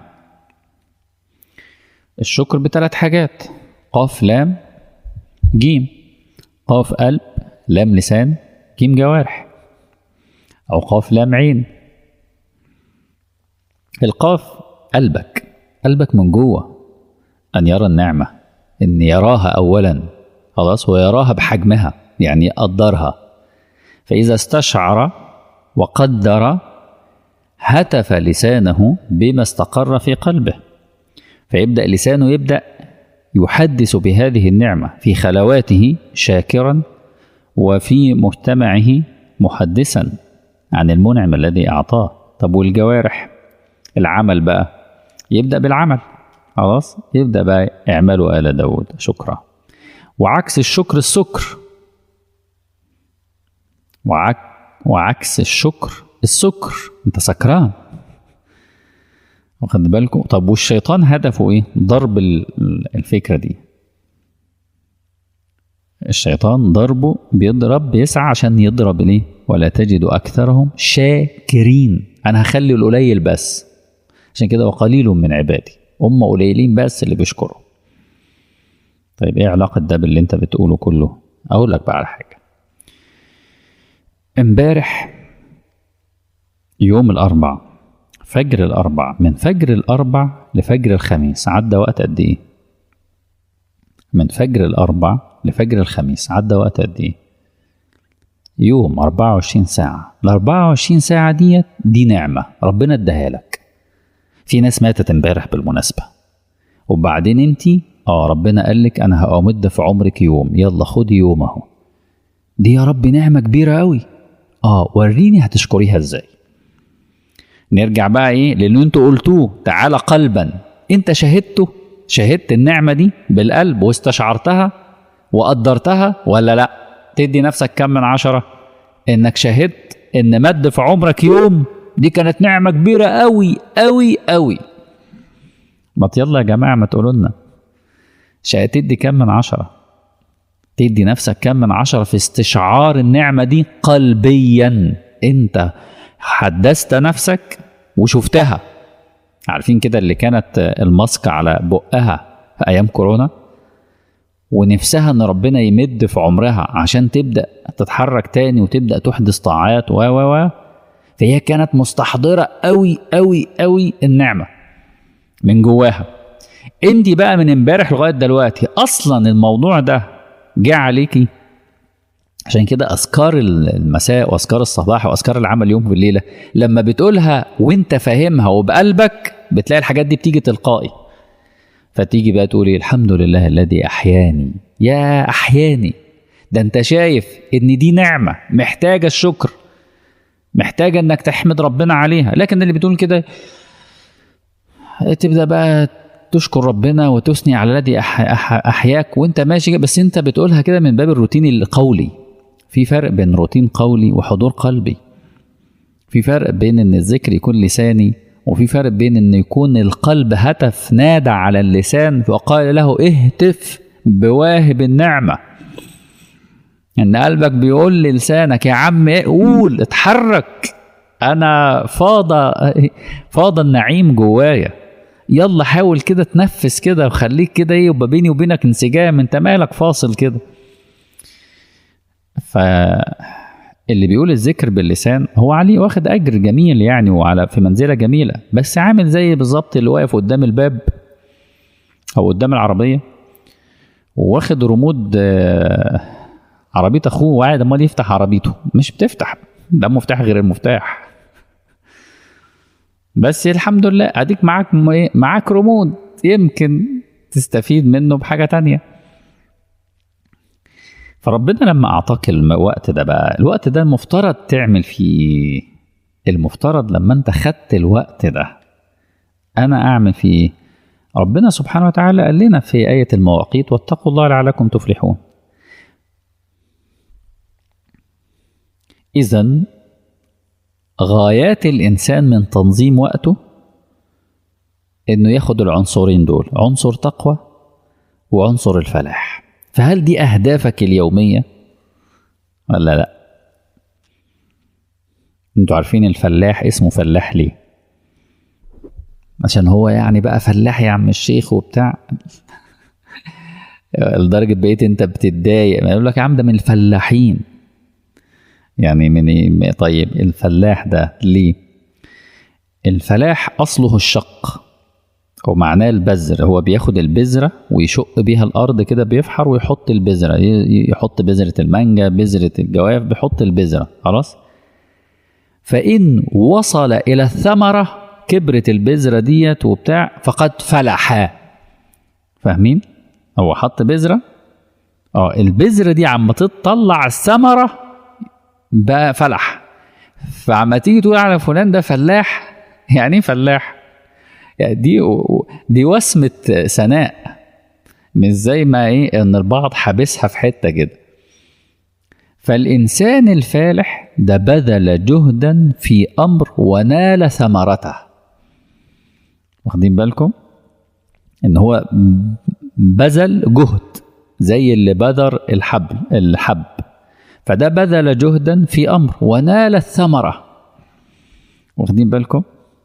الشكر بثلاث حاجات قاف لام جيم قاف قلب لام لسان جيم جوارح او قاف لام عين القاف قلبك قلبك من جوه ان يرى النعمه ان يراها اولا خلاص ويراها بحجمها يعني يقدرها فاذا استشعر وقدر هتف لسانه بما استقر في قلبه فيبدا لسانه يبدا يحدث بهذه النعمه في خلواته شاكرا وفي مجتمعه محدثا عن المنعم الذي اعطاه طب والجوارح العمل بقى يبدا بالعمل خلاص يبدا بقى اعملوا ال داود شكرا وعكس الشكر السكر وعك وعكس الشكر السكر انت سكران واخد بالكم طب والشيطان هدفه ايه ضرب الفكره دي الشيطان ضربه بيضرب بيسعى عشان يضرب ليه ولا تجد اكثرهم شاكرين انا هخلي القليل بس عشان كده وقليل من عبادي هم قليلين بس اللي بيشكروا طيب ايه علاقه ده باللي انت بتقوله كله اقول لك بقى على حاجه امبارح يوم الاربع فجر الاربع من فجر الاربع لفجر الخميس عدى وقت قد ايه من فجر الاربع لفجر الخميس عدى وقت قد ايه يوم 24 ساعة ال 24 ساعة ديت دي نعمة ربنا اداها لك في ناس ماتت امبارح بالمناسبة وبعدين انت اه ربنا قال لك انا هأمد في عمرك يوم يلا خدي يوم اهو دي يا رب نعمة كبيرة قوي اه وريني هتشكريها ازاي نرجع بقى ايه للي انتوا قلتوه تعالى قلبا انت شهدته شهدت النعمة دي بالقلب واستشعرتها وقدرتها ولا لا تدي نفسك كم من عشرة انك شهدت ان مد في عمرك يوم دي كانت نعمة كبيرة قوي قوي قوي ما يلا يا جماعة ما تقولوا لنا تدي كم من عشرة تدي نفسك كم من عشرة في استشعار النعمة دي قلبيا انت حدثت نفسك وشفتها عارفين كده اللي كانت الماسك على بقها في ايام كورونا ونفسها ان ربنا يمد في عمرها عشان تبدا تتحرك تاني وتبدا تحدث طاعات و و و فهي كانت مستحضره قوي قوي قوي النعمه من جواها انت بقى من امبارح لغايه دلوقتي اصلا الموضوع ده جه عليكي عشان كده اذكار المساء واذكار الصباح واذكار العمل يوم بالليله لما بتقولها وانت فاهمها وبقلبك بتلاقي الحاجات دي بتيجي تلقائي فتيجي بقى تقولي الحمد لله الذي احياني يا احياني ده انت شايف ان دي نعمه محتاجه الشكر محتاجه انك تحمد ربنا عليها لكن اللي بتقول كده تبدا بقى تشكر ربنا وتثني على الذي احياك وانت ماشي بس انت بتقولها كده من باب الروتين القولي في فرق بين روتين قولي وحضور قلبي في فرق بين ان الذكر يكون لساني وفي فرق بين ان يكون القلب هتف نادى على اللسان وقال له اهتف بواهب النعمه ان قلبك بيقول للسانك يا عم قول اتحرك انا فاض فاض النعيم جوايا يلا حاول كده تنفس كده وخليك كده ايه يبقى بيني وبينك انسجام انت مالك فاصل كده ف اللي بيقول الذكر باللسان هو عليه واخد اجر جميل يعني وعلى في منزله جميله بس عامل زي بالظبط اللي واقف قدام الباب او قدام العربيه واخد رمود عربيه اخوه وقاعد امال يفتح عربيته مش بتفتح ده مفتاح غير المفتاح بس الحمد لله اديك معاك معاك رمود يمكن تستفيد منه بحاجه تانية فربنا لما اعطاك الوقت ده بقى الوقت ده المفترض تعمل فيه المفترض لما انت خدت الوقت ده انا اعمل فيه ربنا سبحانه وتعالى قال لنا في آية المواقيت واتقوا الله لعلكم تفلحون إذا غايات الإنسان من تنظيم وقته إنه ياخد العنصرين دول عنصر تقوى وعنصر الفلاح فهل دي أهدافك اليومية ولا لأ انتوا عارفين الفلاح اسمه فلاح ليه عشان هو يعني بقى فلاح يا عم الشيخ وبتاع لدرجة بقيت انت بتتضايق يقول لك يا عم ده من الفلاحين يعني من إيه؟ طيب الفلاح ده ليه الفلاح اصله الشق ومعناه البذر هو بياخد البذرة ويشق بيها الأرض كده بيفحر ويحط البذرة يحط بذرة المانجا بذرة الجواف بيحط البذرة خلاص فإن وصل إلى الثمرة كبرت البذرة ديت وبتاع فقد فلح فاهمين هو حط بذرة اه البذرة دي عم تطلع الثمرة بقى فلح فعما تيجي تقول على فلان ده فلاح يعني ايه فلاح يعني دي دي وسمة ثناء مش زي ما ايه ان البعض حابسها في حتة كده فالإنسان الفالح ده بذل جهدا في أمر ونال ثمرته واخدين بالكم ان هو بذل جهد زي اللي بذر الحبل الحب فده بذل جهدا في امر ونال الثمره واخدين بالكم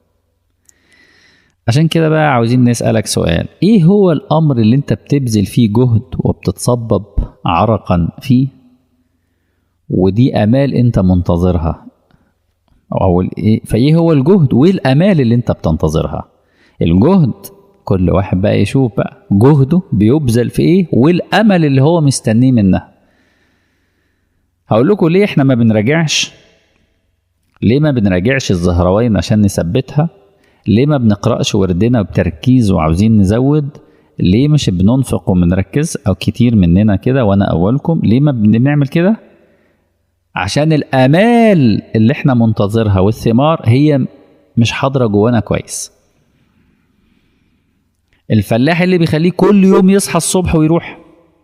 عشان كده بقى عاوزين نسألك سؤال ايه هو الامر اللي انت بتبذل فيه جهد وبتتصبب عرقا فيه ودي امال انت منتظرها او ايه فايه هو الجهد وايه الامال اللي انت بتنتظرها الجهد كل واحد بقى يشوف بقى جهده بيبذل في ايه والامل اللي هو مستنيه منها هقول لكم ليه احنا ما بنراجعش ليه ما بنراجعش الزهروين عشان نثبتها ليه ما بنقرأش وردنا بتركيز وعاوزين نزود ليه مش بننفق وبنركز او كتير مننا كده وانا اولكم ليه ما بنعمل كده عشان الامال اللي احنا منتظرها والثمار هي مش حاضره جوانا كويس الفلاح اللي بيخليه كل يوم يصحى الصبح ويروح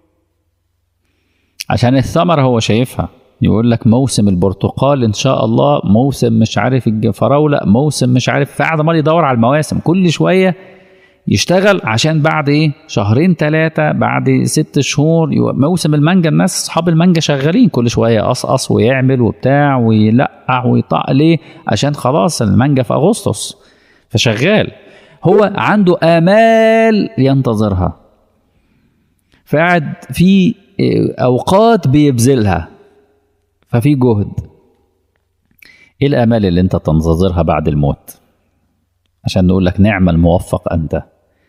عشان الثمرة هو شايفها يقول لك موسم البرتقال ان شاء الله موسم مش عارف الفراوله موسم مش عارف فقعد عمال يدور على المواسم كل شويه يشتغل عشان بعد ايه شهرين ثلاثه بعد ست شهور موسم المانجا الناس اصحاب المانجا شغالين كل شويه يقصقص ويعمل وبتاع ويلقع ويطق ليه عشان خلاص المانجا في اغسطس فشغال هو عنده امال ينتظرها فقعد في اوقات بيبذلها ففي جهد ايه الامال اللي انت تنتظرها بعد الموت عشان نقول لك نعم الموفق انت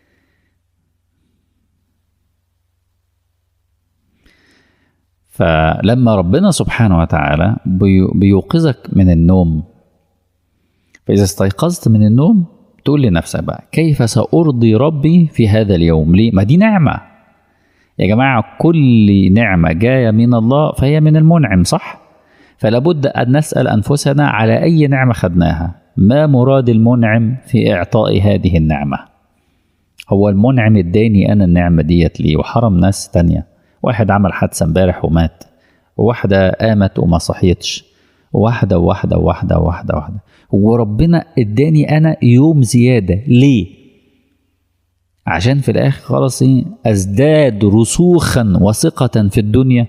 فلما ربنا سبحانه وتعالى بيوقظك من النوم فاذا استيقظت من النوم تقول لنفسك بقى كيف سارضي ربي في هذا اليوم ليه ما دي نعمه يا جماعه كل نعمه جايه من الله فهي من المنعم صح فلا بد ان نسال انفسنا على اي نعمه خدناها ما مراد المنعم في اعطاء هذه النعمه هو المنعم اداني انا النعمه ديت ليه وحرم ناس تانية واحد عمل حادثه امبارح ومات وواحده قامت وما صحيتش واحده وواحده وواحده وواحده واحده وربنا اداني انا يوم زياده ليه عشان في الاخر خلاص ايه ازداد رسوخا وثقه في الدنيا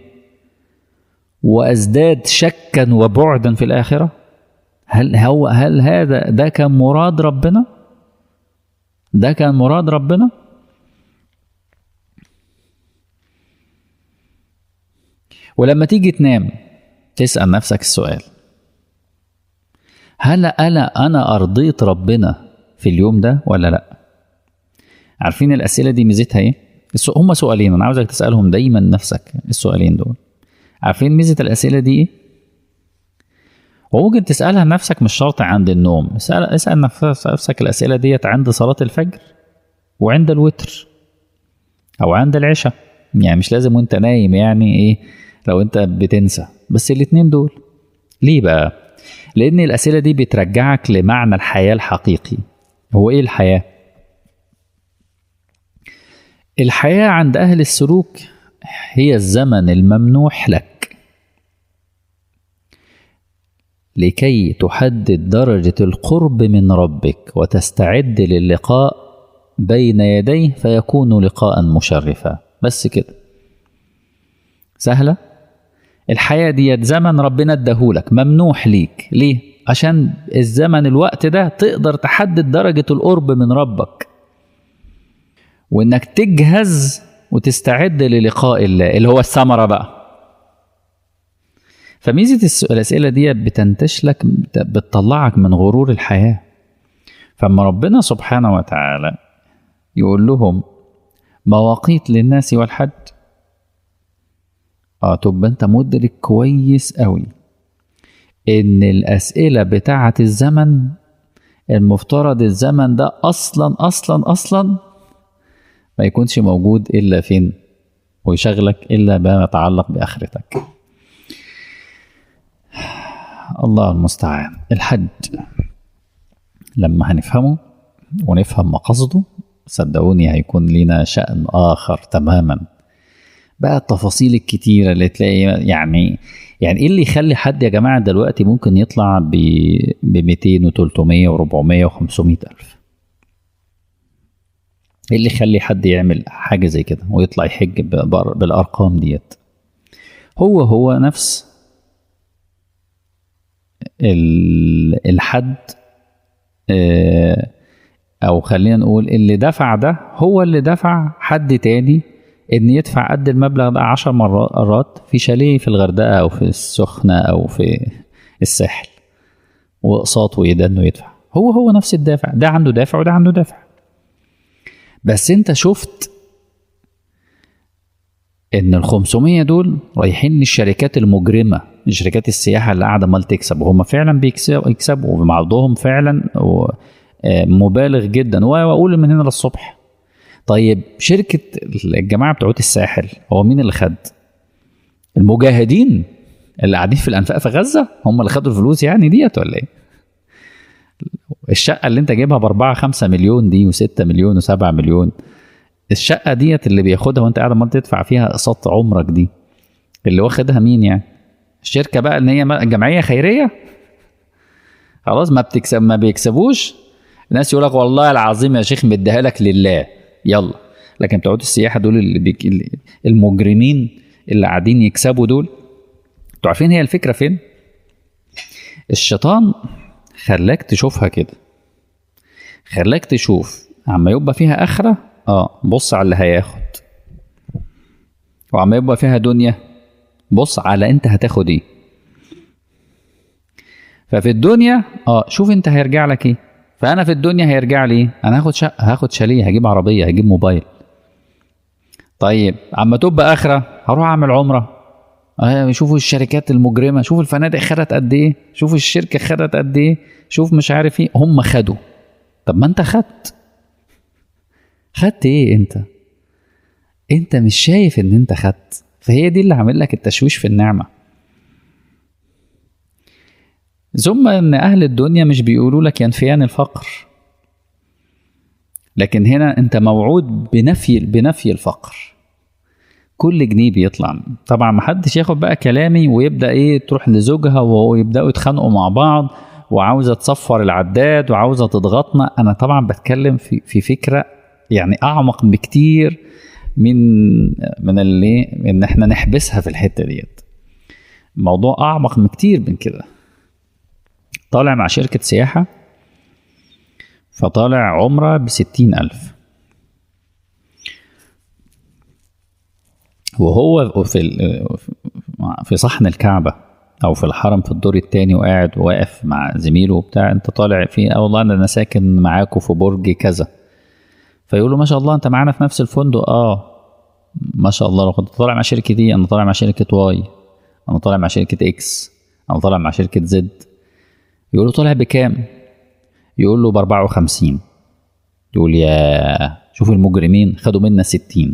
وازداد شكا وبعدا في الاخره هل هو هل هذا ده كان مراد ربنا ده كان مراد ربنا ولما تيجي تنام تسال نفسك السؤال هل انا انا ارضيت ربنا في اليوم ده ولا لا عارفين الاسئله دي ميزتها ايه هم سؤالين انا عاوزك تسالهم دايما نفسك السؤالين دول عارفين ميزه الاسئله دي ايه وممكن تسالها نفسك مش شرط عند النوم اسال اسال نفسك الاسئله ديت عند صلاه الفجر وعند الوتر او عند العشاء يعني مش لازم وانت نايم يعني ايه لو انت بتنسى بس الاتنين دول ليه بقى لان الاسئله دي بترجعك لمعنى الحياه الحقيقي هو ايه الحياه الحياه عند اهل السلوك هي الزمن الممنوح لك لكي تحدد درجه القرب من ربك وتستعد للقاء بين يديه فيكون لقاء مشرفا بس كده سهله الحياة ديت زمن ربنا اداهولك ممنوح ليك ليه؟ عشان الزمن الوقت ده تقدر تحدد درجة القرب من ربك وانك تجهز وتستعد للقاء الله اللي هو الثمرة بقى فميزة الأسئلة دي بتنتشلك بتطلعك من غرور الحياة فما ربنا سبحانه وتعالى يقول لهم مواقيت للناس والحج اه تبقى انت مدرك كويس قوي ان الاسئله بتاعه الزمن المفترض الزمن ده اصلا اصلا اصلا ما يكونش موجود الا فين ويشغلك الا بما يتعلق باخرتك الله المستعان الحج لما هنفهمه ونفهم مقاصده صدقوني هيكون لنا شأن آخر تماما بقى التفاصيل الكتيرة اللي تلاقي يعني يعني ايه اللي يخلي حد يا جماعة دلوقتي ممكن يطلع ب 200 و 300 و 400 و 500 ألف ايه اللي يخلي حد يعمل حاجه زي كده ويطلع يحج بأر- بالارقام ديت هو هو نفس ال- الحد آه، او خلينا نقول اللي دفع ده هو اللي دفع حد تاني ان يدفع قد المبلغ ده عشر مرات في شاليه في الغردقه او في السخنه او في الساحل واقساط ويدن ويدفع هو هو نفس الدافع ده عنده دافع وده عنده دافع بس انت شفت ان ال 500 دول رايحين للشركات المجرمه شركات السياحه اللي قاعده مال تكسب وهم فعلا بيكسبوا يكسبوا وبعضهم فعلا و- آه، مبالغ جدا واقول من هنا للصبح طيب شركه الجماعه بتوع الساحل هو مين اللي خد؟ المجاهدين اللي قاعدين في الانفاق في غزه هم اللي خدوا الفلوس يعني ديت ولا ايه؟ الشقه اللي انت جايبها ب 4 5 مليون دي و6 مليون و7 مليون الشقه ديت اللي بياخدها وانت قاعد عمال تدفع فيها اقساط عمرك دي اللي واخدها مين يعني؟ الشركه بقى ان هي م- جمعيه خيريه خلاص ما بتكسب ما بيكسبوش الناس يقول لك والله العظيم يا شيخ مديها لك لله يلا لكن بتوع السياحه دول اللي بيك... اللي- المجرمين اللي قاعدين يكسبوا دول انتوا عارفين هي الفكره فين؟ الشيطان خلاك تشوفها كده خلاك تشوف عما يبقى فيها اخره اه بص على اللي هياخد وعما يبقى فيها دنيا بص على انت هتاخد ايه ففي الدنيا اه شوف انت هيرجع لك ايه فانا في الدنيا هيرجع لي ايه انا هاخد شقه هاخد شاليه هجيب عربيه هجيب موبايل طيب اما تبقى اخره هروح اعمل عمره آه، شوفوا الشركات المجرمه شوفوا الفنادق خدت قد ايه شوفوا الشركه خدت قد ايه شوف مش عارف ايه هم خدوا طب ما انت خدت خدت ايه انت انت مش شايف ان انت خدت فهي دي اللي عامل لك التشويش في النعمه ثم ان اهل الدنيا مش بيقولوا لك ينفيان الفقر لكن هنا انت موعود بنفي بنفي الفقر كل جنيه بيطلع طبعا ما حدش ياخد بقى كلامي ويبدا ايه تروح لزوجها ويبداوا يتخانقوا مع بعض وعاوزه تصفر العداد وعاوزه تضغطنا انا طبعا بتكلم في في فكره يعني اعمق بكتير من من اللي ان احنا نحبسها في الحته ديت موضوع اعمق بكتير من كده طالع مع شركه سياحه فطالع عمره بستين ألف وهو في ال- في صحن الكعبة أو في الحرم في الدور التاني وقاعد واقف مع زميله وبتاع أنت طالع في أه والله أنا ساكن معاكم في برج كذا فيقول له ما شاء الله أنت معانا في نفس الفندق أه ما شاء الله لو كنت طالع مع شركة دي أنا طالع مع شركة واي أنا طالع مع شركة إكس أنا طالع مع شركة زد يقول له طالع بكام؟ يقول له ب 54 يقول يا شوف المجرمين خدوا منا 60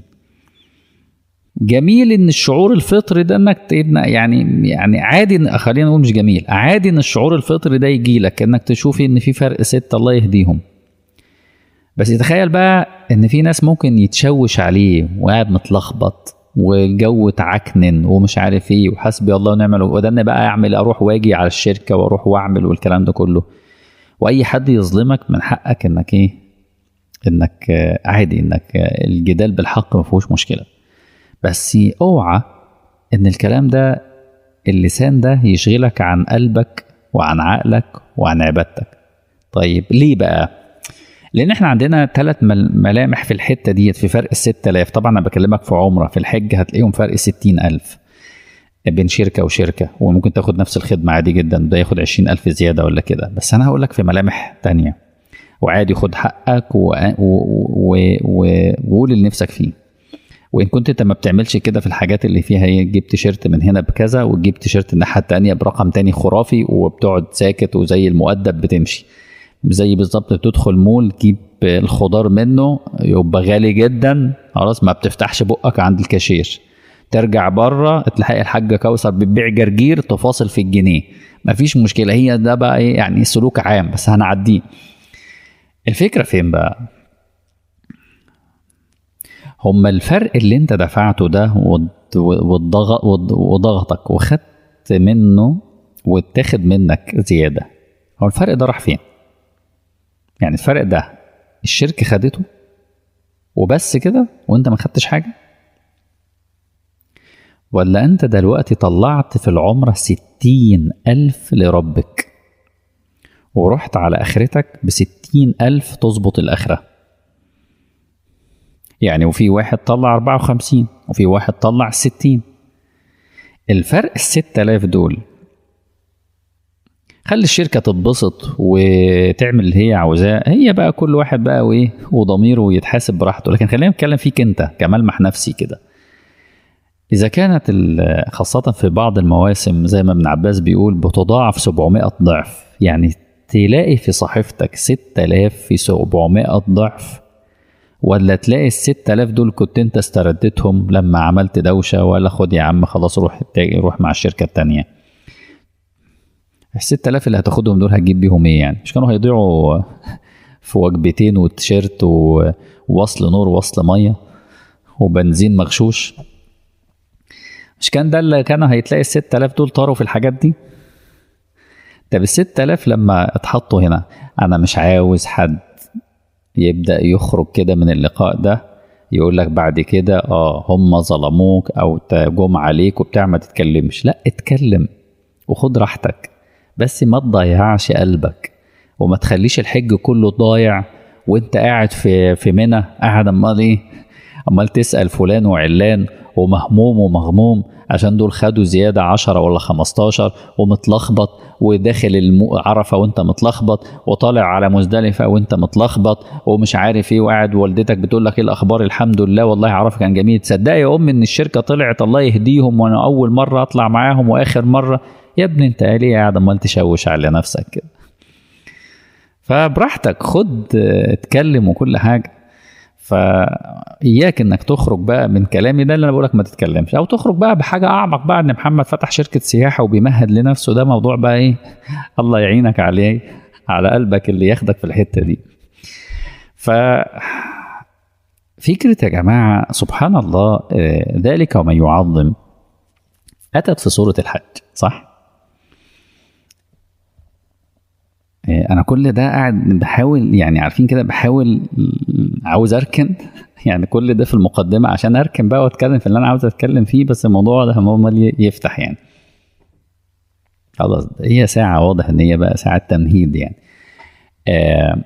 جميل ان الشعور الفطري ده انك ت- يعني يعني عادي إن- خلينا نقول مش جميل عادي ان الشعور الفطري ده يجي لك انك تشوفي ان في فرق ستة الله يهديهم بس تخيل بقى ان في ناس ممكن يتشوش عليه وقاعد متلخبط والجو اتعكنن ومش عارف ايه وحسبي الله ونعم الوكيل وده انا بقى اعمل اروح واجي على الشركه واروح واعمل والكلام ده كله واي حد يظلمك من حقك انك ايه انك آه، عادي انك آه، الجدال بالحق ما فيهوش مشكله بس اوعى ان الكلام ده اللسان ده يشغلك عن قلبك وعن عقلك وعن عبادتك طيب ليه بقى لان احنا عندنا ثلاث ملامح في الحته ديت في فرق ال 6000 طبعا انا بكلمك في عمره في الحج هتلاقيهم فرق 60000 بين شركه وشركه وممكن تاخد نفس الخدمه عادي جدا ده ياخد 20000 زياده ولا كده بس انا هقول لك في ملامح تانية وعادي خد حقك و- و- و- و- وقول اللي نفسك فيه وان كنت انت ما بتعملش كده في الحاجات اللي فيها ايه تجيب تيشيرت من هنا بكذا وتجيب تيشيرت الناحيه التانية برقم تاني خرافي وبتقعد ساكت وزي المؤدب بتمشي زي بالظبط بتدخل مول تجيب الخضار منه يبقى غالي جدا خلاص ما بتفتحش بقك عند الكاشير ترجع بره تلاقي الحاجه كوثر بتبيع جرجير تفاصل في الجنيه مفيش مشكله هي ده بقى ايه يعني سلوك عام بس هنعديه الفكره فين بقى هما الفرق اللي انت دفعته ده والض- والضغط والض- وضغطك وخدت منه واتاخد منك زياده هو الفرق ده راح فين يعني الفرق ده الشركه خدته وبس كده وانت ما خدتش حاجة ولا انت دلوقتي طلعت في العمرة ستين ألف لربك ورحت على آخرتك بستين ألف تظبط الآخرة يعني وفي واحد طلع أربعة وخمسين وفي واحد طلع ستين الفرق الستة آلاف دول خلي الشركة تتبسط وتعمل اللي هي عاوزاه هي بقى كل واحد بقى وايه وضميره يتحاسب براحته لكن خلينا نتكلم فيك انت كملمح نفسي كده إذا كانت خاصة في بعض المواسم زي ما ابن عباس بيقول بتضاعف 700 ضعف يعني تلاقي في صحيفتك 6000 في 700 ضعف ولا تلاقي ال 6000 دول كنت انت استردتهم لما عملت دوشة ولا خد يا عم خلاص روح روح مع الشركة التانية ال 6000 اللي هتاخدهم دول هتجيب بيهم ايه يعني مش كانوا هيضيعوا في وجبتين وتيشيرت ووصل نور ووصل ميه وبنزين مغشوش مش كان ده اللي كان هيتلاقي ال 6000 دول طاروا في الحاجات دي طب ال 6000 لما اتحطوا هنا انا مش عاوز حد يبدا يخرج كده من اللقاء ده يقول لك بعد كده اه هم ظلموك او جم عليك وبتاع ما تتكلمش لا اتكلم وخد راحتك بس ما تضيعش قلبك وما تخليش الحج كله ضايع وانت قاعد في في منى قاعد امال ايه امال تسال فلان وعلان ومهموم ومغموم عشان دول خدوا زيادة عشرة ولا خمستاشر ومتلخبط وداخل الم... عرفة وانت متلخبط وطالع على مزدلفة وانت متلخبط ومش عارف ايه وقاعد والدتك بتقول لك ايه الاخبار الحمد لله والله عرفة كان جميل تصدقي يا ام ان الشركة طلعت الله يهديهم وانا اول مرة اطلع معاهم واخر مرة يا ابني انت ليه قاعد امال تشوش على نفسك كده فبراحتك خد اتكلم وكل حاجه فاياك انك تخرج بقى من كلامي ده اللي انا بقولك ما تتكلمش او تخرج بقى بحاجه اعمق بقى ان محمد فتح شركه سياحه وبيمهد لنفسه ده موضوع بقى ايه الله يعينك عليه على قلبك اللي ياخدك في الحته دي ف فكرة يا جماعة سبحان الله ذلك ومن يعظم أتت في سورة الحج صح؟ انا كل ده قاعد بحاول يعني عارفين كده بحاول عاوز اركن يعني كل ده في المقدمه عشان اركن بقى واتكلم في اللي انا عاوز اتكلم فيه بس الموضوع ده عمال يفتح يعني خلاص هي ساعه واضح ان هي بقى ساعه تمهيد يعني آه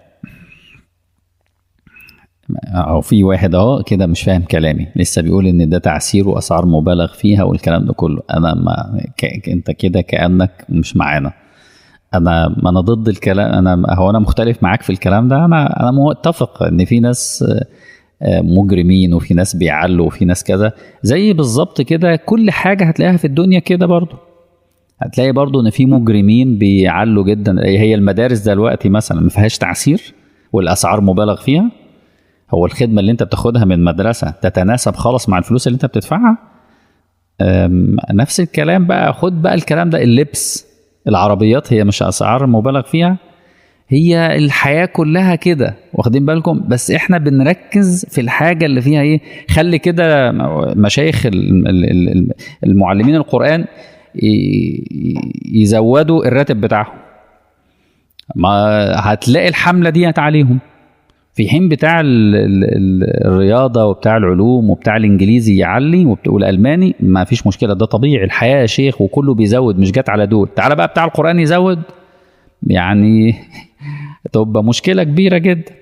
او في واحد اهو كده مش فاهم كلامي لسه بيقول ان ده تعسير واسعار مبالغ فيها والكلام ده كله انا ما ك... انت كده كانك مش معانا انا ما انا ضد الكلام انا هو انا مختلف معاك في الكلام ده انا انا متفق ان في ناس مجرمين وفي ناس بيعلوا وفي ناس كذا زي بالظبط كده كل حاجه هتلاقيها في الدنيا كده برضو هتلاقي برضو ان في مجرمين بيعلوا جدا هي المدارس دلوقتي مثلا ما فيهاش تعسير والاسعار مبالغ فيها هو الخدمه اللي انت بتاخدها من مدرسه تتناسب خالص مع الفلوس اللي انت بتدفعها نفس الكلام بقى خد بقى الكلام ده اللبس العربيات هي مش اسعار مبالغ فيها هي الحياه كلها كده واخدين بالكم بس احنا بنركز في الحاجه اللي فيها ايه خلي كده مشايخ المعلمين القران يزودوا الراتب بتاعهم ما هتلاقي الحمله ديت عليهم في حين بتاع ال ال الرياضة وبتاع العلوم وبتاع الإنجليزي يعلي والألماني ما فيش مشكلة ده طبيعي الحياة يا شيخ وكله بيزود مش جات على دول تعالى بقى بتاع القرآن يزود يعني تبقى مشكلة كبيرة جدا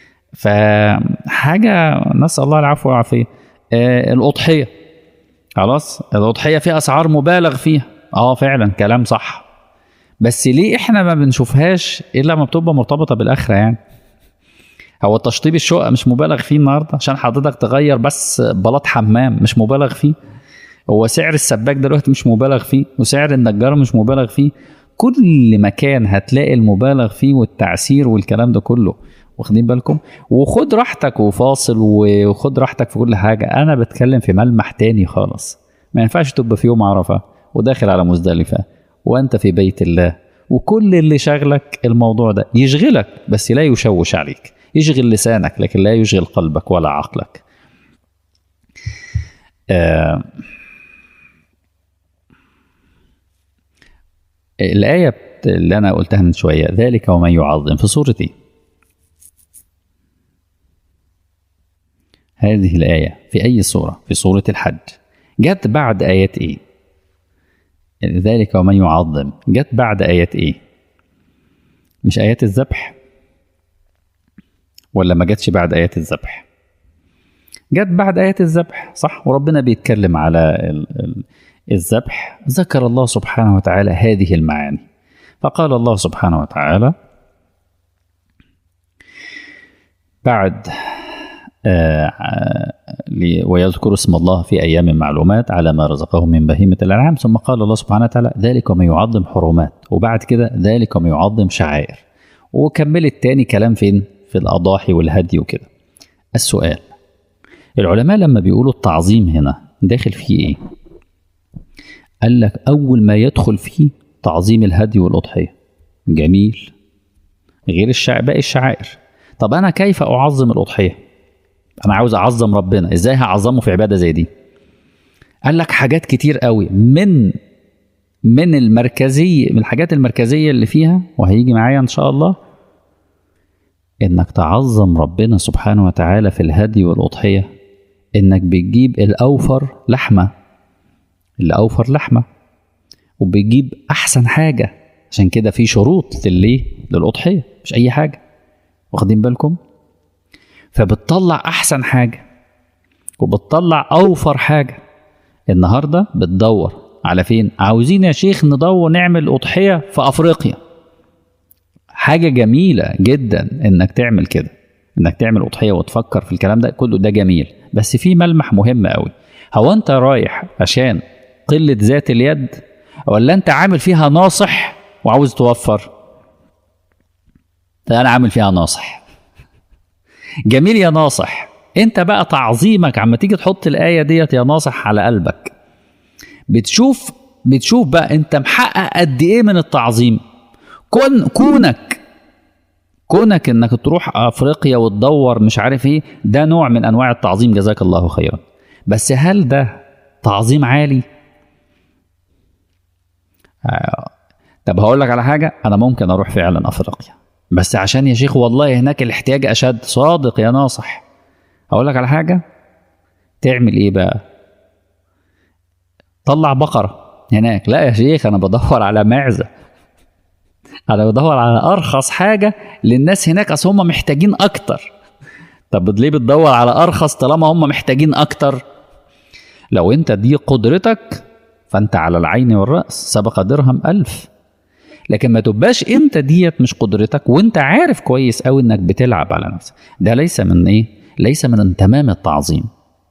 فحاجة نسأل الله العفو والعافية آه الأضحية خلاص الأضحية فيها أسعار مبالغ فيها اه فعلا كلام صح بس ليه احنا ما بنشوفهاش الا لما بتبقى مرتبطه بالاخره يعني هو تشطيب الشقه مش مبالغ فيه النهارده عشان حضرتك تغير بس بلاط حمام مش مبالغ فيه هو سعر السباك دلوقتي مش مبالغ فيه وسعر النجار مش مبالغ فيه كل مكان هتلاقي المبالغ فيه والتعسير والكلام ده كله واخدين بالكم وخد راحتك وفاصل وخد راحتك في كل حاجه انا بتكلم في ملمح تاني خالص ما ينفعش تبقى في يوم عرفه وداخل على مزدلفه وانت في بيت الله وكل اللي شغلك الموضوع ده يشغلك بس لا يشوش عليك يشغل لسانك لكن لا يشغل قلبك ولا عقلك آه الآية اللي أنا قلتها من شوية ذلك ومن يعظم في سورة إيه؟ هذه الآية في أي سورة في سورة الحج جت بعد آيات إيه ذلك ومن يعظم جت بعد آيات إيه مش آيات الذبح ولا ما جتش بعد آيات الذبح جت بعد آيات الذبح صح وربنا بيتكلم على ال- ال- الذبح ذكر الله سبحانه وتعالى هذه المعاني فقال الله سبحانه وتعالى بعد آه، آه، لي- ويذكر اسم الله في أيام معلومات على ما رزقهم من بهيمة الأنعام ثم قال الله سبحانه وتعالى ذلك ومن يعظم حرمات وبعد كده ذلك ومن يعظم شعائر وكملت تاني كلام فين في الأضاحي والهدي وكده السؤال العلماء لما بيقولوا التعظيم هنا داخل فيه ايه قال لك اول ما يدخل فيه تعظيم الهدي والاضحيه جميل غير الشع... باقي الشعائر طب انا كيف اعظم الاضحيه انا عاوز اعظم ربنا ازاي هعظمه في عباده زي دي قال لك حاجات كتير قوي من من المركزيه من الحاجات المركزيه اللي فيها وهيجي معايا ان شاء الله انك تعظم ربنا سبحانه وتعالى في الهدي والاضحيه انك بتجيب الاوفر لحمه اللي اوفر لحمه وبتجيب احسن حاجه عشان كده في شروط للايه للاضحيه مش اي حاجه واخدين بالكم فبتطلع احسن حاجه وبتطلع اوفر حاجه النهارده بتدور على فين عاوزين يا شيخ ندور نعمل اضحيه في افريقيا حاجه جميله جدا انك تعمل كده انك تعمل اضحيه وتفكر في الكلام ده كله ده جميل بس في ملمح مهم قوي هو انت رايح عشان قله ذات اليد ولا انت عامل فيها ناصح وعاوز توفر ده انا عامل فيها ناصح جميل يا ناصح انت بقى تعظيمك عما تيجي تحط الايه ديت يا ناصح على قلبك بتشوف بتشوف بقى انت محقق قد ايه من التعظيم كون كونك كونك انك تروح افريقيا وتدور مش عارف ايه ده نوع من انواع التعظيم جزاك الله خيرا بس هل ده تعظيم عالي آه. طب هقول لك على حاجه انا ممكن اروح فعلا افريقيا بس عشان يا شيخ والله هناك الاحتياج اشد صادق يا ناصح هقول لك على حاجه تعمل ايه بقى طلع بقره هناك لا يا شيخ انا بدور على معزه انا بدور على ارخص حاجه للناس هناك اصل هم محتاجين اكتر طب ليه بتدور على ارخص طالما هم محتاجين اكتر لو انت دي قدرتك فانت على العين والراس سبق درهم ألف لكن ما تبقاش انت ديت مش قدرتك وانت عارف كويس قوي انك بتلعب على نفسك ده ليس من ايه ليس من تمام التعظيم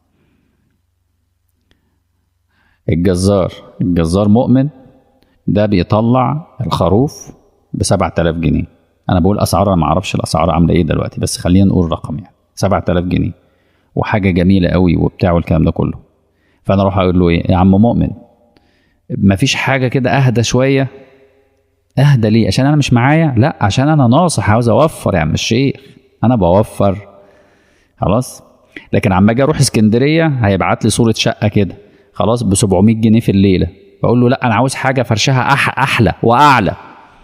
الجزار الجزار مؤمن ده بيطلع الخروف ب 7000 جنيه انا بقول اسعار انا ما اعرفش الاسعار عامله ايه دلوقتي بس خلينا نقول رقم يعني 7000 جنيه وحاجه جميله قوي وبتاع والكلام ده كله فانا اروح اقول له ايه يا عم مؤمن مفيش حاجه كده اهدى شويه اهدى ليه عشان انا مش معايا لا عشان انا ناصح عاوز اوفر يا عم الشيخ انا بوفر خلاص لكن عما اجي اروح اسكندريه هيبعت لي صوره شقه كده خلاص ب 700 جنيه في الليله بقول له لا انا عاوز حاجه فرشها أح احلى واعلى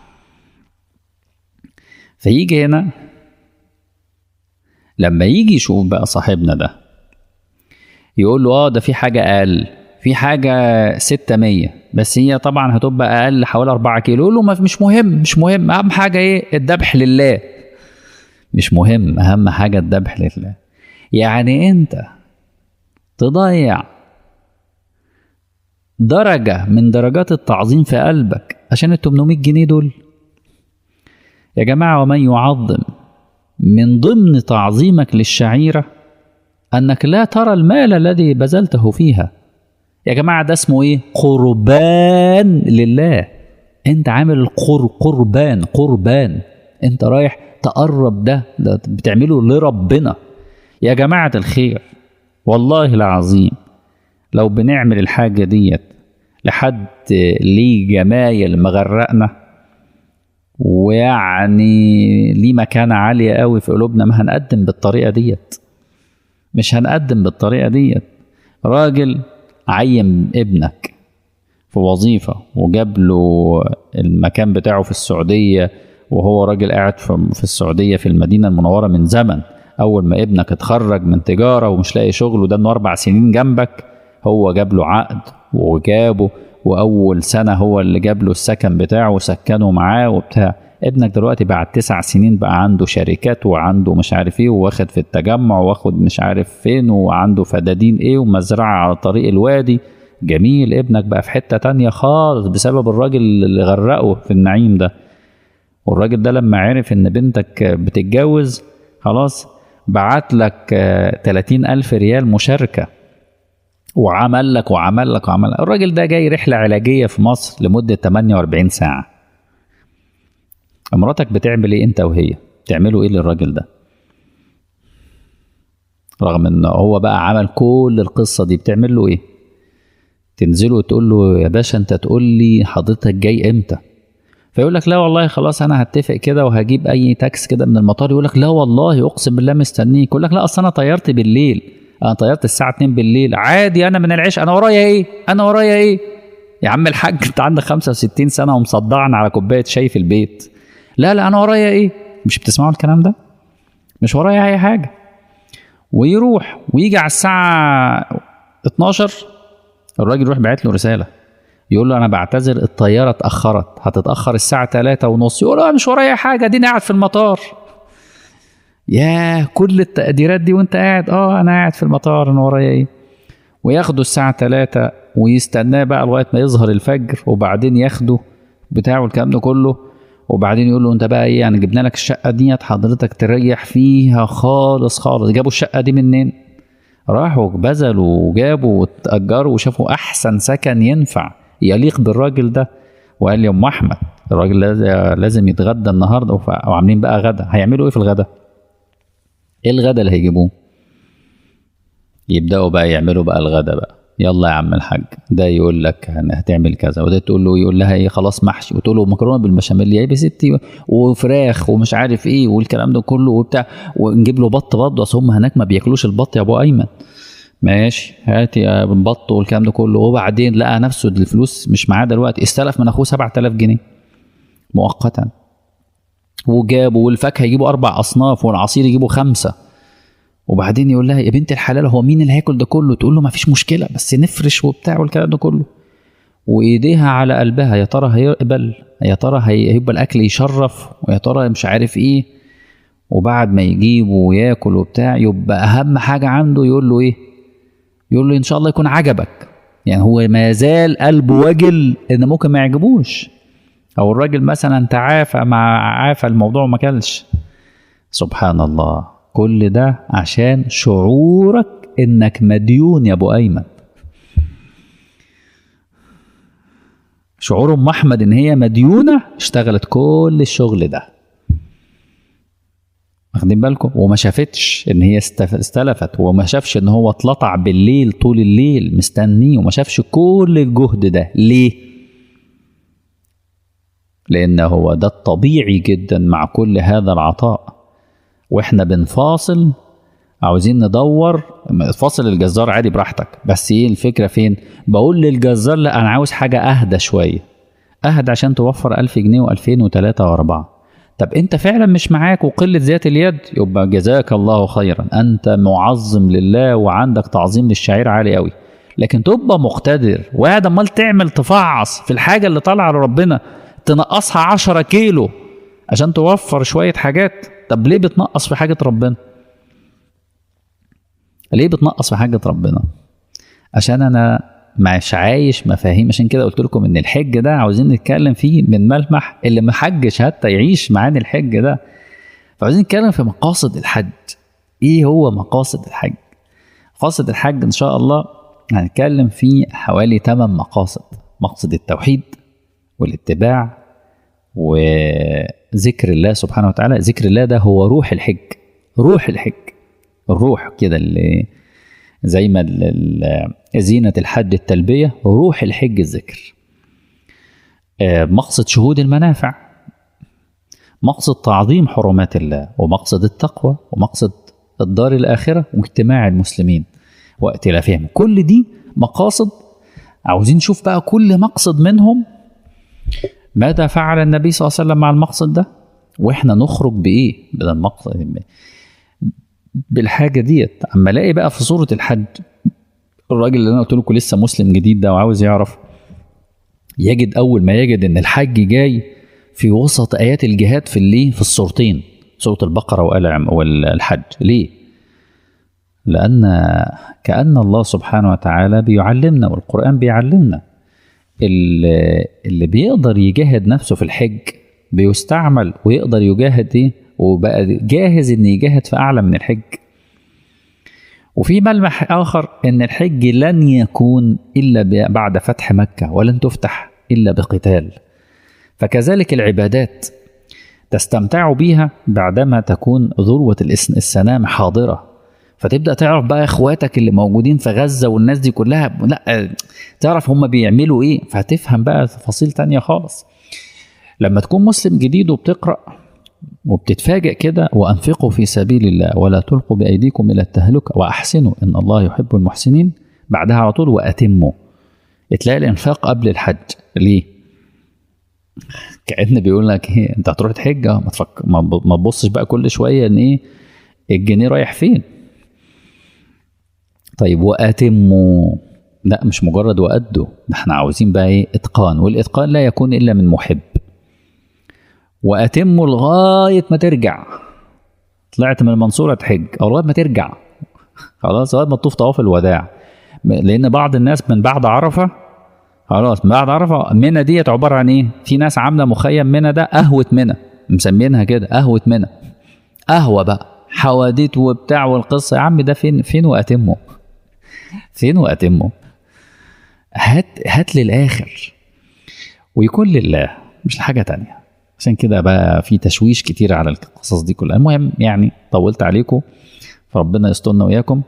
فيجي هنا لما يجي يشوف بقى صاحبنا ده يقول له اه ده في حاجه اقل في حاجه 600 بس هي طبعا هتبقى اقل حوالي 4 كيلو يقول له ما مش مهم مش مهم اهم حاجه ايه الذبح لله مش مهم اهم حاجه الذبح لله يعني انت تضيع درجه من درجات التعظيم في قلبك عشان ال 800 جنيه دول يا جماعه ومن يعظم من ضمن تعظيمك للشعيره انك لا ترى المال الذي بذلته فيها يا جماعه ده اسمه ايه قربان لله انت عامل القر قربان قربان انت رايح تقرب ده, ده بتعمله لربنا يا جماعه الخير والله العظيم لو بنعمل الحاجه ديت لحد ليه جمايل مغرقنا ويعني ليه مكانة عالية قوي في قلوبنا ما هنقدم بالطريقة ديت مش هنقدم بالطريقة ديت راجل عين ابنك في وظيفة وجاب له المكان بتاعه في السعودية وهو راجل قاعد في السعودية في المدينة المنورة من زمن اول ما ابنك اتخرج من تجاره ومش لاقي شغل وده انه اربع سنين جنبك هو جاب له عقد وجابه واول سنه هو اللي جاب له السكن بتاعه وسكنه معاه وبتاع ابنك دلوقتي بعد تسع سنين بقى عنده شركات وعنده مش عارف ايه واخد في التجمع واخد مش عارف فين وعنده فدادين ايه ومزرعه على طريق الوادي جميل ابنك بقى في حته تانية خالص بسبب الراجل اللي غرقه في النعيم ده والراجل ده لما عرف ان بنتك بتتجوز خلاص بعت لك تلاتين ألف ريال مشاركة وعمل لك وعمل لك وعمل لك الراجل ده جاي رحلة علاجية في مصر لمدة 48 ساعة مراتك بتعمل ايه انت وهي بتعملوا ايه للراجل ده رغم ان هو بقى عمل كل القصة دي بتعمل له ايه تنزله وتقول له يا باشا انت تقول لي حضرتك جاي امتى فيقول لك لا والله خلاص انا هتفق كده وهجيب اي تاكس كده من المطار يقول لك لا والله اقسم بالله مستنيك يقول لك لا اصل انا طيرت بالليل انا طيرت الساعه 2 بالليل عادي انا من العشاء انا ورايا ايه انا ورايا ايه يا عم الحاج انت عندك 65 سنه ومصدعنا على كوبايه شاي في البيت لا لا انا ورايا ايه مش بتسمعوا الكلام ده مش ورايا اي حاجه ويروح ويجي على الساعه 12 الراجل يروح باعت له رساله يقول له انا بعتذر الطياره اتاخرت هتتاخر الساعه 3 ونص يقول له مش ورايا حاجه دي قاعد في المطار يا كل التقديرات دي وانت قاعد اه انا قاعد في المطار انا ورايا ايه وياخده الساعه 3 ويستناه بقى لغايه ما يظهر الفجر وبعدين ياخده بتاعه الكلام ده كله وبعدين يقول له انت بقى ايه يعني جبنا لك الشقه ديت حضرتك تريح فيها خالص خالص جابوا الشقه دي منين راحوا بذلوا وجابوا واتأجروا وشافوا أحسن سكن ينفع يليق بالراجل ده وقال لي أم أحمد الراجل لازم يتغدى النهارده وعاملين بقى غدا هيعملوا إيه في الغدا؟ إيه الغدا اللي هيجيبوه؟ يبدأوا بقى يعملوا بقى الغدا بقى يلا يا عم الحاج ده يقول لك هتعمل كذا وده تقول له يقول لها ايه خلاص محشي وتقول له مكرونه بالبشاميل يا ستي وفراخ ومش عارف ايه والكلام ده كله وبتاع ونجيب له بط برضه اصل هم هناك ما بياكلوش البط يا ابو ايمن ماشي هات يا بط والكلام ده كله وبعدين لقى نفسه الفلوس مش معاه دلوقتي استلف من اخوه 7000 جنيه مؤقتا وجابوا والفاكهه يجيبوا اربع اصناف والعصير يجيبوا خمسه وبعدين يقول لها يا بنت الحلال هو مين اللي هياكل ده كله تقول له ما فيش مشكله بس نفرش وبتاع والكلام ده كله وايديها على قلبها يا ترى هيقبل يا ترى هيبقى الاكل يشرف ويا ترى مش عارف ايه وبعد ما يجيب وياكل وبتاع يبقى اهم حاجه عنده يقول له ايه يقول له ان شاء الله يكون عجبك يعني هو ما زال قلبه وجل ان ممكن ما يعجبوش او الراجل مثلا تعافى مع عافى الموضوع ما كلش سبحان الله كل ده عشان شعورك انك مديون يا ابو ايمن شعور ام احمد ان هي مديونه اشتغلت كل الشغل ده واخدين بالكم وما شافتش ان هي استلفت وما شافش ان هو اتلطع بالليل طول الليل مستنيه وما شافش كل الجهد ده ليه لان هو ده الطبيعي جدا مع كل هذا العطاء واحنا بنفاصل عاوزين ندور فاصل الجزار عادي براحتك بس ايه الفكره فين بقول للجزار لا انا عاوز حاجه اهدى شويه اهدى عشان توفر ألف جنيه وألفين وتلاتة وأربعة طب انت فعلا مش معاك وقلة ذات اليد يبقى جزاك الله خيرا انت معظم لله وعندك تعظيم للشعير عالي قوي لكن تبقى مقتدر وقاعد امال تعمل تفعص في الحاجة اللي طالعة لربنا تنقصها عشرة كيلو عشان توفر شوية حاجات طب ليه بتنقص في حاجة ربنا ليه بتنقص في حاجة ربنا عشان انا مش عايش مفاهيم عشان كده قلت لكم ان الحج ده عاوزين نتكلم فيه من ملمح اللي ما حجش حتى يعيش معانا الحج ده فعاوزين نتكلم في مقاصد الحج ايه هو مقاصد الحج مقاصد الحج ان شاء الله هنتكلم في حوالي 8 مقاصد مقصد التوحيد والاتباع وذكر الله سبحانه وتعالى ذكر الله ده هو روح الحج روح الحج الروح كده اللي زي ما زينة الحج التلبية روح الحج الذكر مقصد شهود المنافع مقصد تعظيم حرمات الله ومقصد التقوى ومقصد الدار الآخرة واجتماع المسلمين وائتلافهم كل دي مقاصد عاوزين نشوف بقى كل مقصد منهم ماذا فعل النبي صلى الله عليه وسلم مع المقصد ده واحنا نخرج بايه من المقصد بالحاجه ديت اما الاقي بقى في صوره الحج الراجل اللي انا قلت لكم لسه مسلم جديد ده وعاوز يعرف يجد اول ما يجد ان الحج جاي في وسط ايات الجهاد في اللي في الصورتين سوره البقره وال والحج ليه لان كان الله سبحانه وتعالى بيعلمنا والقران بيعلمنا اللي, اللي بيقدر يجاهد نفسه في الحج بيستعمل ويقدر يجاهد ايه وبقى جاهز ان يجاهد في اعلى من الحج وفي ملمح اخر ان الحج لن يكون الا بعد فتح مكه ولن تفتح الا بقتال فكذلك العبادات تستمتع بيها بعدما تكون ذروه السنام حاضره فتبدا تعرف بقى اخواتك اللي موجودين في غزه والناس دي كلها لا تعرف هم بيعملوا ايه فهتفهم بقى تفاصيل تانية خالص لما تكون مسلم جديد وبتقرا وبتتفاجئ كده وانفقوا في سبيل الله ولا تلقوا بايديكم الى التهلكه واحسنوا ان الله يحب المحسنين بعدها على طول واتموا تلاقي الانفاق قبل الحج ليه؟ كأن بيقول لك ايه انت هتروح تحج ما تفكر ما تبصش بقى كل شويه ان ايه الجنيه رايح فين طيب واتموا لا مش مجرد وادوا احنا عاوزين بقى ايه اتقان والاتقان لا يكون الا من محب واتموا لغايه ما ترجع طلعت من المنصوره تحج او لغايه ما ترجع خلاص لغايه ما تطوف طواف الوداع لان بعض الناس من بعد عرفه خلاص من بعد عرفه منى ديت عباره عن ايه؟ في ناس عامله مخيم منى ده قهوه منى مسمينها كده قهوه منى قهوه بقى حواديت وبتاع والقصه يا عم ده فين فين واتمه فين واتمه هات هات للاخر ويكون لله مش لحاجه تانية عشان كده بقى في تشويش كتير على القصص دي كلها المهم يعني طولت عليكم فربنا يسترنا وياكم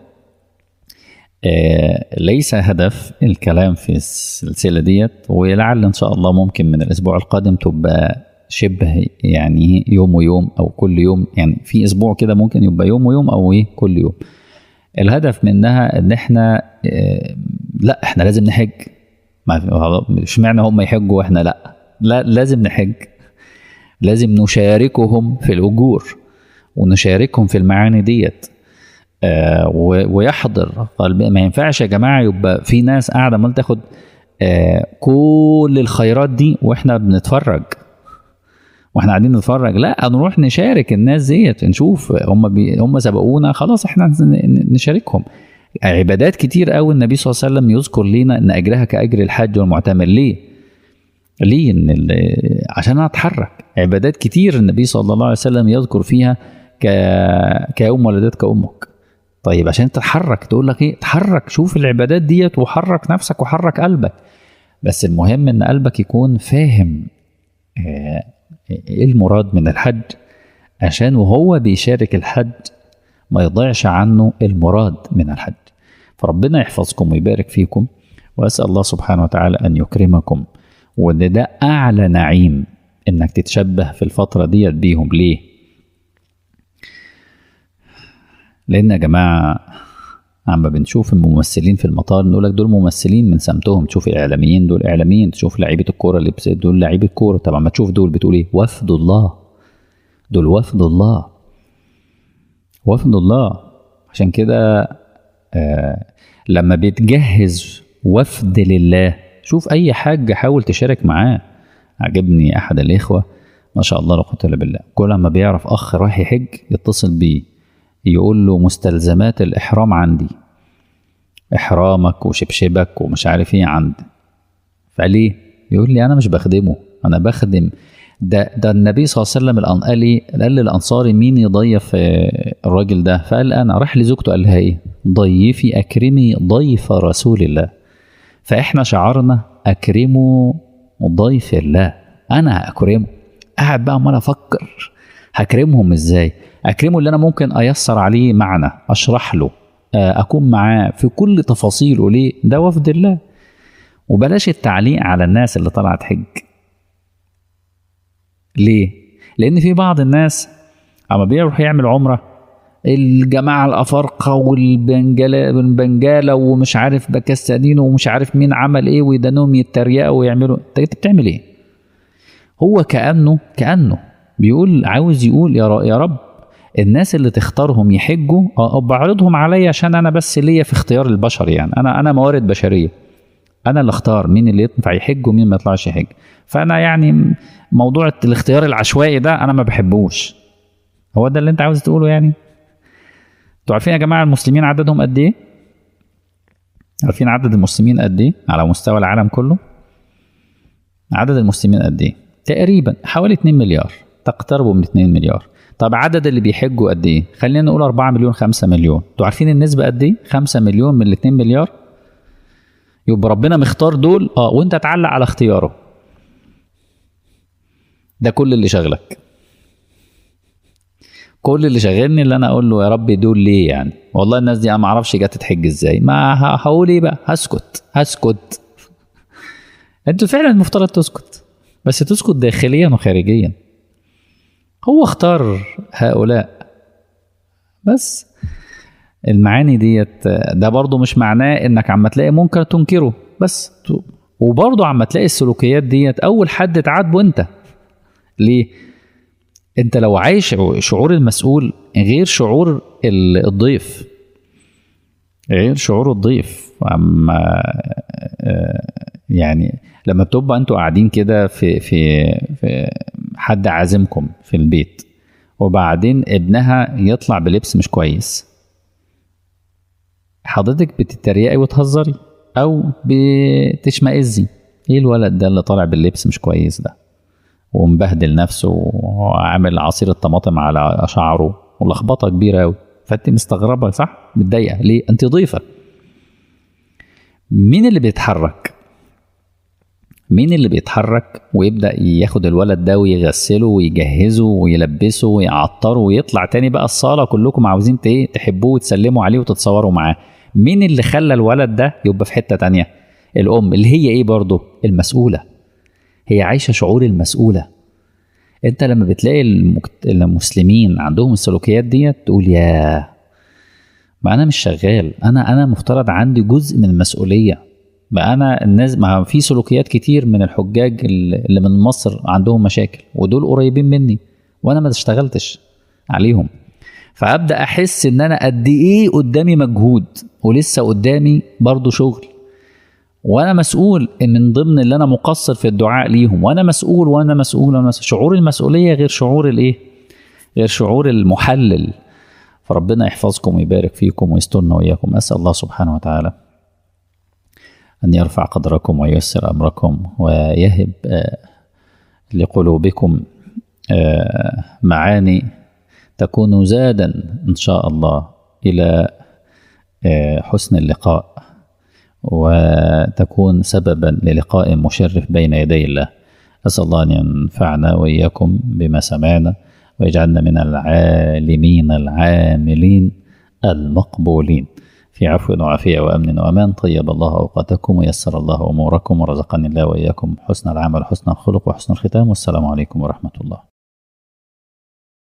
آه ليس هدف الكلام في السلسلة ديت ولعل إن شاء الله ممكن من الأسبوع القادم تبقى شبه يعني يوم ويوم أو كل يوم يعني في أسبوع كده ممكن يبقى يوم ويوم أو إيه كل يوم الهدف منها إن إحنا آه لا إحنا لازم نحج اشمعنى هم يحجوا وإحنا لا لا لازم نحج لازم نشاركهم في الأجور ونشاركهم في المعاني ديت آه ويحضر ما ينفعش يا جماعه يبقى في ناس قاعده عمال تاخد آه كل الخيرات دي واحنا بنتفرج واحنا قاعدين نتفرج لا نروح نشارك الناس ديت نشوف هم بي هم سبقونا خلاص احنا نشاركهم عبادات كتير قوي النبي صلى الله عليه وسلم يذكر لنا ان اجرها كاجر الحج والمعتمر ليه؟ ليه؟ ان عشان انا اتحرك عبادات كتير النبي صلى الله عليه وسلم يذكر فيها ك... كيوم ولدتك امك طيب عشان تتحرك تقول لك ايه تحرك شوف العبادات ديت وحرك نفسك وحرك قلبك بس المهم ان قلبك يكون فاهم ايه المراد من الحج عشان وهو بيشارك الحج ما يضيعش عنه المراد من الحج فربنا يحفظكم ويبارك فيكم واسال الله سبحانه وتعالى ان يكرمكم وان ده اعلى نعيم انك تتشبه في الفتره ديت بيهم ليه لان يا جماعه عم بنشوف الممثلين في المطار نقول لك دول ممثلين من سمتهم تشوف الاعلاميين دول اعلاميين تشوف لعيبه الكوره اللي بس دول لعيبه كوره طب ما تشوف دول بتقول ايه وفد الله دول وفد الله وفد الله عشان كده آه لما بتجهز وفد لله شوف اي حاج حاول تشارك معاه عجبني احد الاخوه ما شاء الله لا قوه الا بالله كل ما بيعرف اخ رايح يحج يتصل بيه يقول له مستلزمات الإحرام عندي إحرامك وشبشبك ومش عارف إيه عندي فليه؟ يقول لي أنا مش بخدمه أنا بخدم ده ده النبي صلى الله عليه وسلم قال لي قال للأنصاري مين يضيف الراجل ده فقال أنا راح لزوجته قال لها إيه؟ ضيفي أكرمي ضيف رسول الله فإحنا شعارنا أكرموا ضيف الله أنا هأكرمه قاعد بقى عمال أفكر هكرمهم إزاي؟ اكرمه اللي انا ممكن ايسر عليه معنى اشرح له اكون معاه في كل تفاصيله ليه ده وفد الله وبلاش التعليق على الناس اللي طلعت حج ليه لان في بعض الناس اما بيروح يعمل عمره الجماعة الأفارقة والبنجالة ومش عارف باكستانين ومش عارف مين عمل إيه ويدانهم يتريقوا ويعملوا أنت بتعمل إيه؟ هو كأنه كأنه بيقول عاوز يقول يا يا رب الناس اللي تختارهم يحجوا اه بعرضهم عليا عشان انا بس ليا في اختيار البشر يعني انا انا موارد بشريه انا اللي اختار مين اللي ينفع يحج ومين ما يطلعش يحج فانا يعني موضوع الاختيار العشوائي ده انا ما بحبوش هو ده اللي انت عاوز تقوله يعني انتوا عارفين يا جماعه المسلمين عددهم قد ايه عارفين عدد المسلمين قد ايه على مستوى العالم كله عدد المسلمين قد ايه تقريبا حوالي 2 مليار تقتربوا من 2 مليار طب عدد اللي بيحجوا قد ايه خلينا نقول 4 مليون 5 مليون انتوا عارفين النسبه قد ايه 5 مليون من ال 2 مليار يبقى ربنا مختار دول اه وانت تعلق على اختياره ده كل اللي شغلك كل اللي شاغلني اللي انا اقول له يا رب دول ليه يعني والله الناس دي انا ما اعرفش جت تحج ازاي ما هقول ايه بقى هسكت هسكت انت فعلا المفترض تسكت بس تسكت داخليا وخارجيا هو اختار هؤلاء بس المعاني ديت ده برضو مش معناه انك عم تلاقي منكر تنكره بس وبرضو عم تلاقي السلوكيات ديت اول حد تعاتبه انت ليه انت لو عايش شعور المسؤول غير شعور الضيف غير شعور الضيف اما يعني لما بتبقى انتوا قاعدين كده في في في حد عازمكم في البيت وبعدين ابنها يطلع بلبس مش كويس حضرتك بتتريقي وتهزري او بتشمئزي ايه الولد ده اللي طالع باللبس مش كويس ده ومبهدل نفسه وعامل عصير الطماطم على شعره ولخبطه كبيره قوي فانت مستغربه صح متضايقه ليه انت ضيفه مين اللي بيتحرك مين اللي بيتحرك ويبدا ياخد الولد ده ويغسله ويجهزه ويلبسه ويعطره ويطلع تاني بقى الصاله كلكم عاوزين ايه تحبوه وتسلموا عليه وتتصوروا معاه مين اللي خلى الولد ده يبقى في حته تانية الام اللي هي ايه برضه المسؤوله هي عايشه شعور المسؤوله انت لما بتلاقي المسلمين عندهم السلوكيات ديت تقول يا ما انا مش شغال انا انا مفترض عندي جزء من المسؤوليه ما انا الناس ما في سلوكيات كتير من الحجاج اللي من مصر عندهم مشاكل ودول قريبين مني وانا ما اشتغلتش عليهم فابدا احس ان انا قد ايه قدامي مجهود ولسه قدامي برضو شغل وانا مسؤول من ضمن اللي انا مقصر في الدعاء ليهم وانا مسؤول وانا مسؤول وانا مسؤول. شعور المسؤوليه غير شعور الايه غير شعور المحلل فربنا يحفظكم ويبارك فيكم ويسترنا واياكم اسال الله سبحانه وتعالى ان يرفع قدركم وييسر امركم ويهب لقلوبكم معاني تكون زادا ان شاء الله الى حسن اللقاء وتكون سببا للقاء مشرف بين يدي الله أسأل الله أن ينفعنا وإياكم بما سمعنا ويجعلنا من العالمين العاملين المقبولين في عفو وعافية وأمن وأمان طيب الله أوقاتكم ويسر الله أموركم ورزقني الله وإياكم حسن العمل حسن الخلق وحسن الختام والسلام عليكم ورحمة الله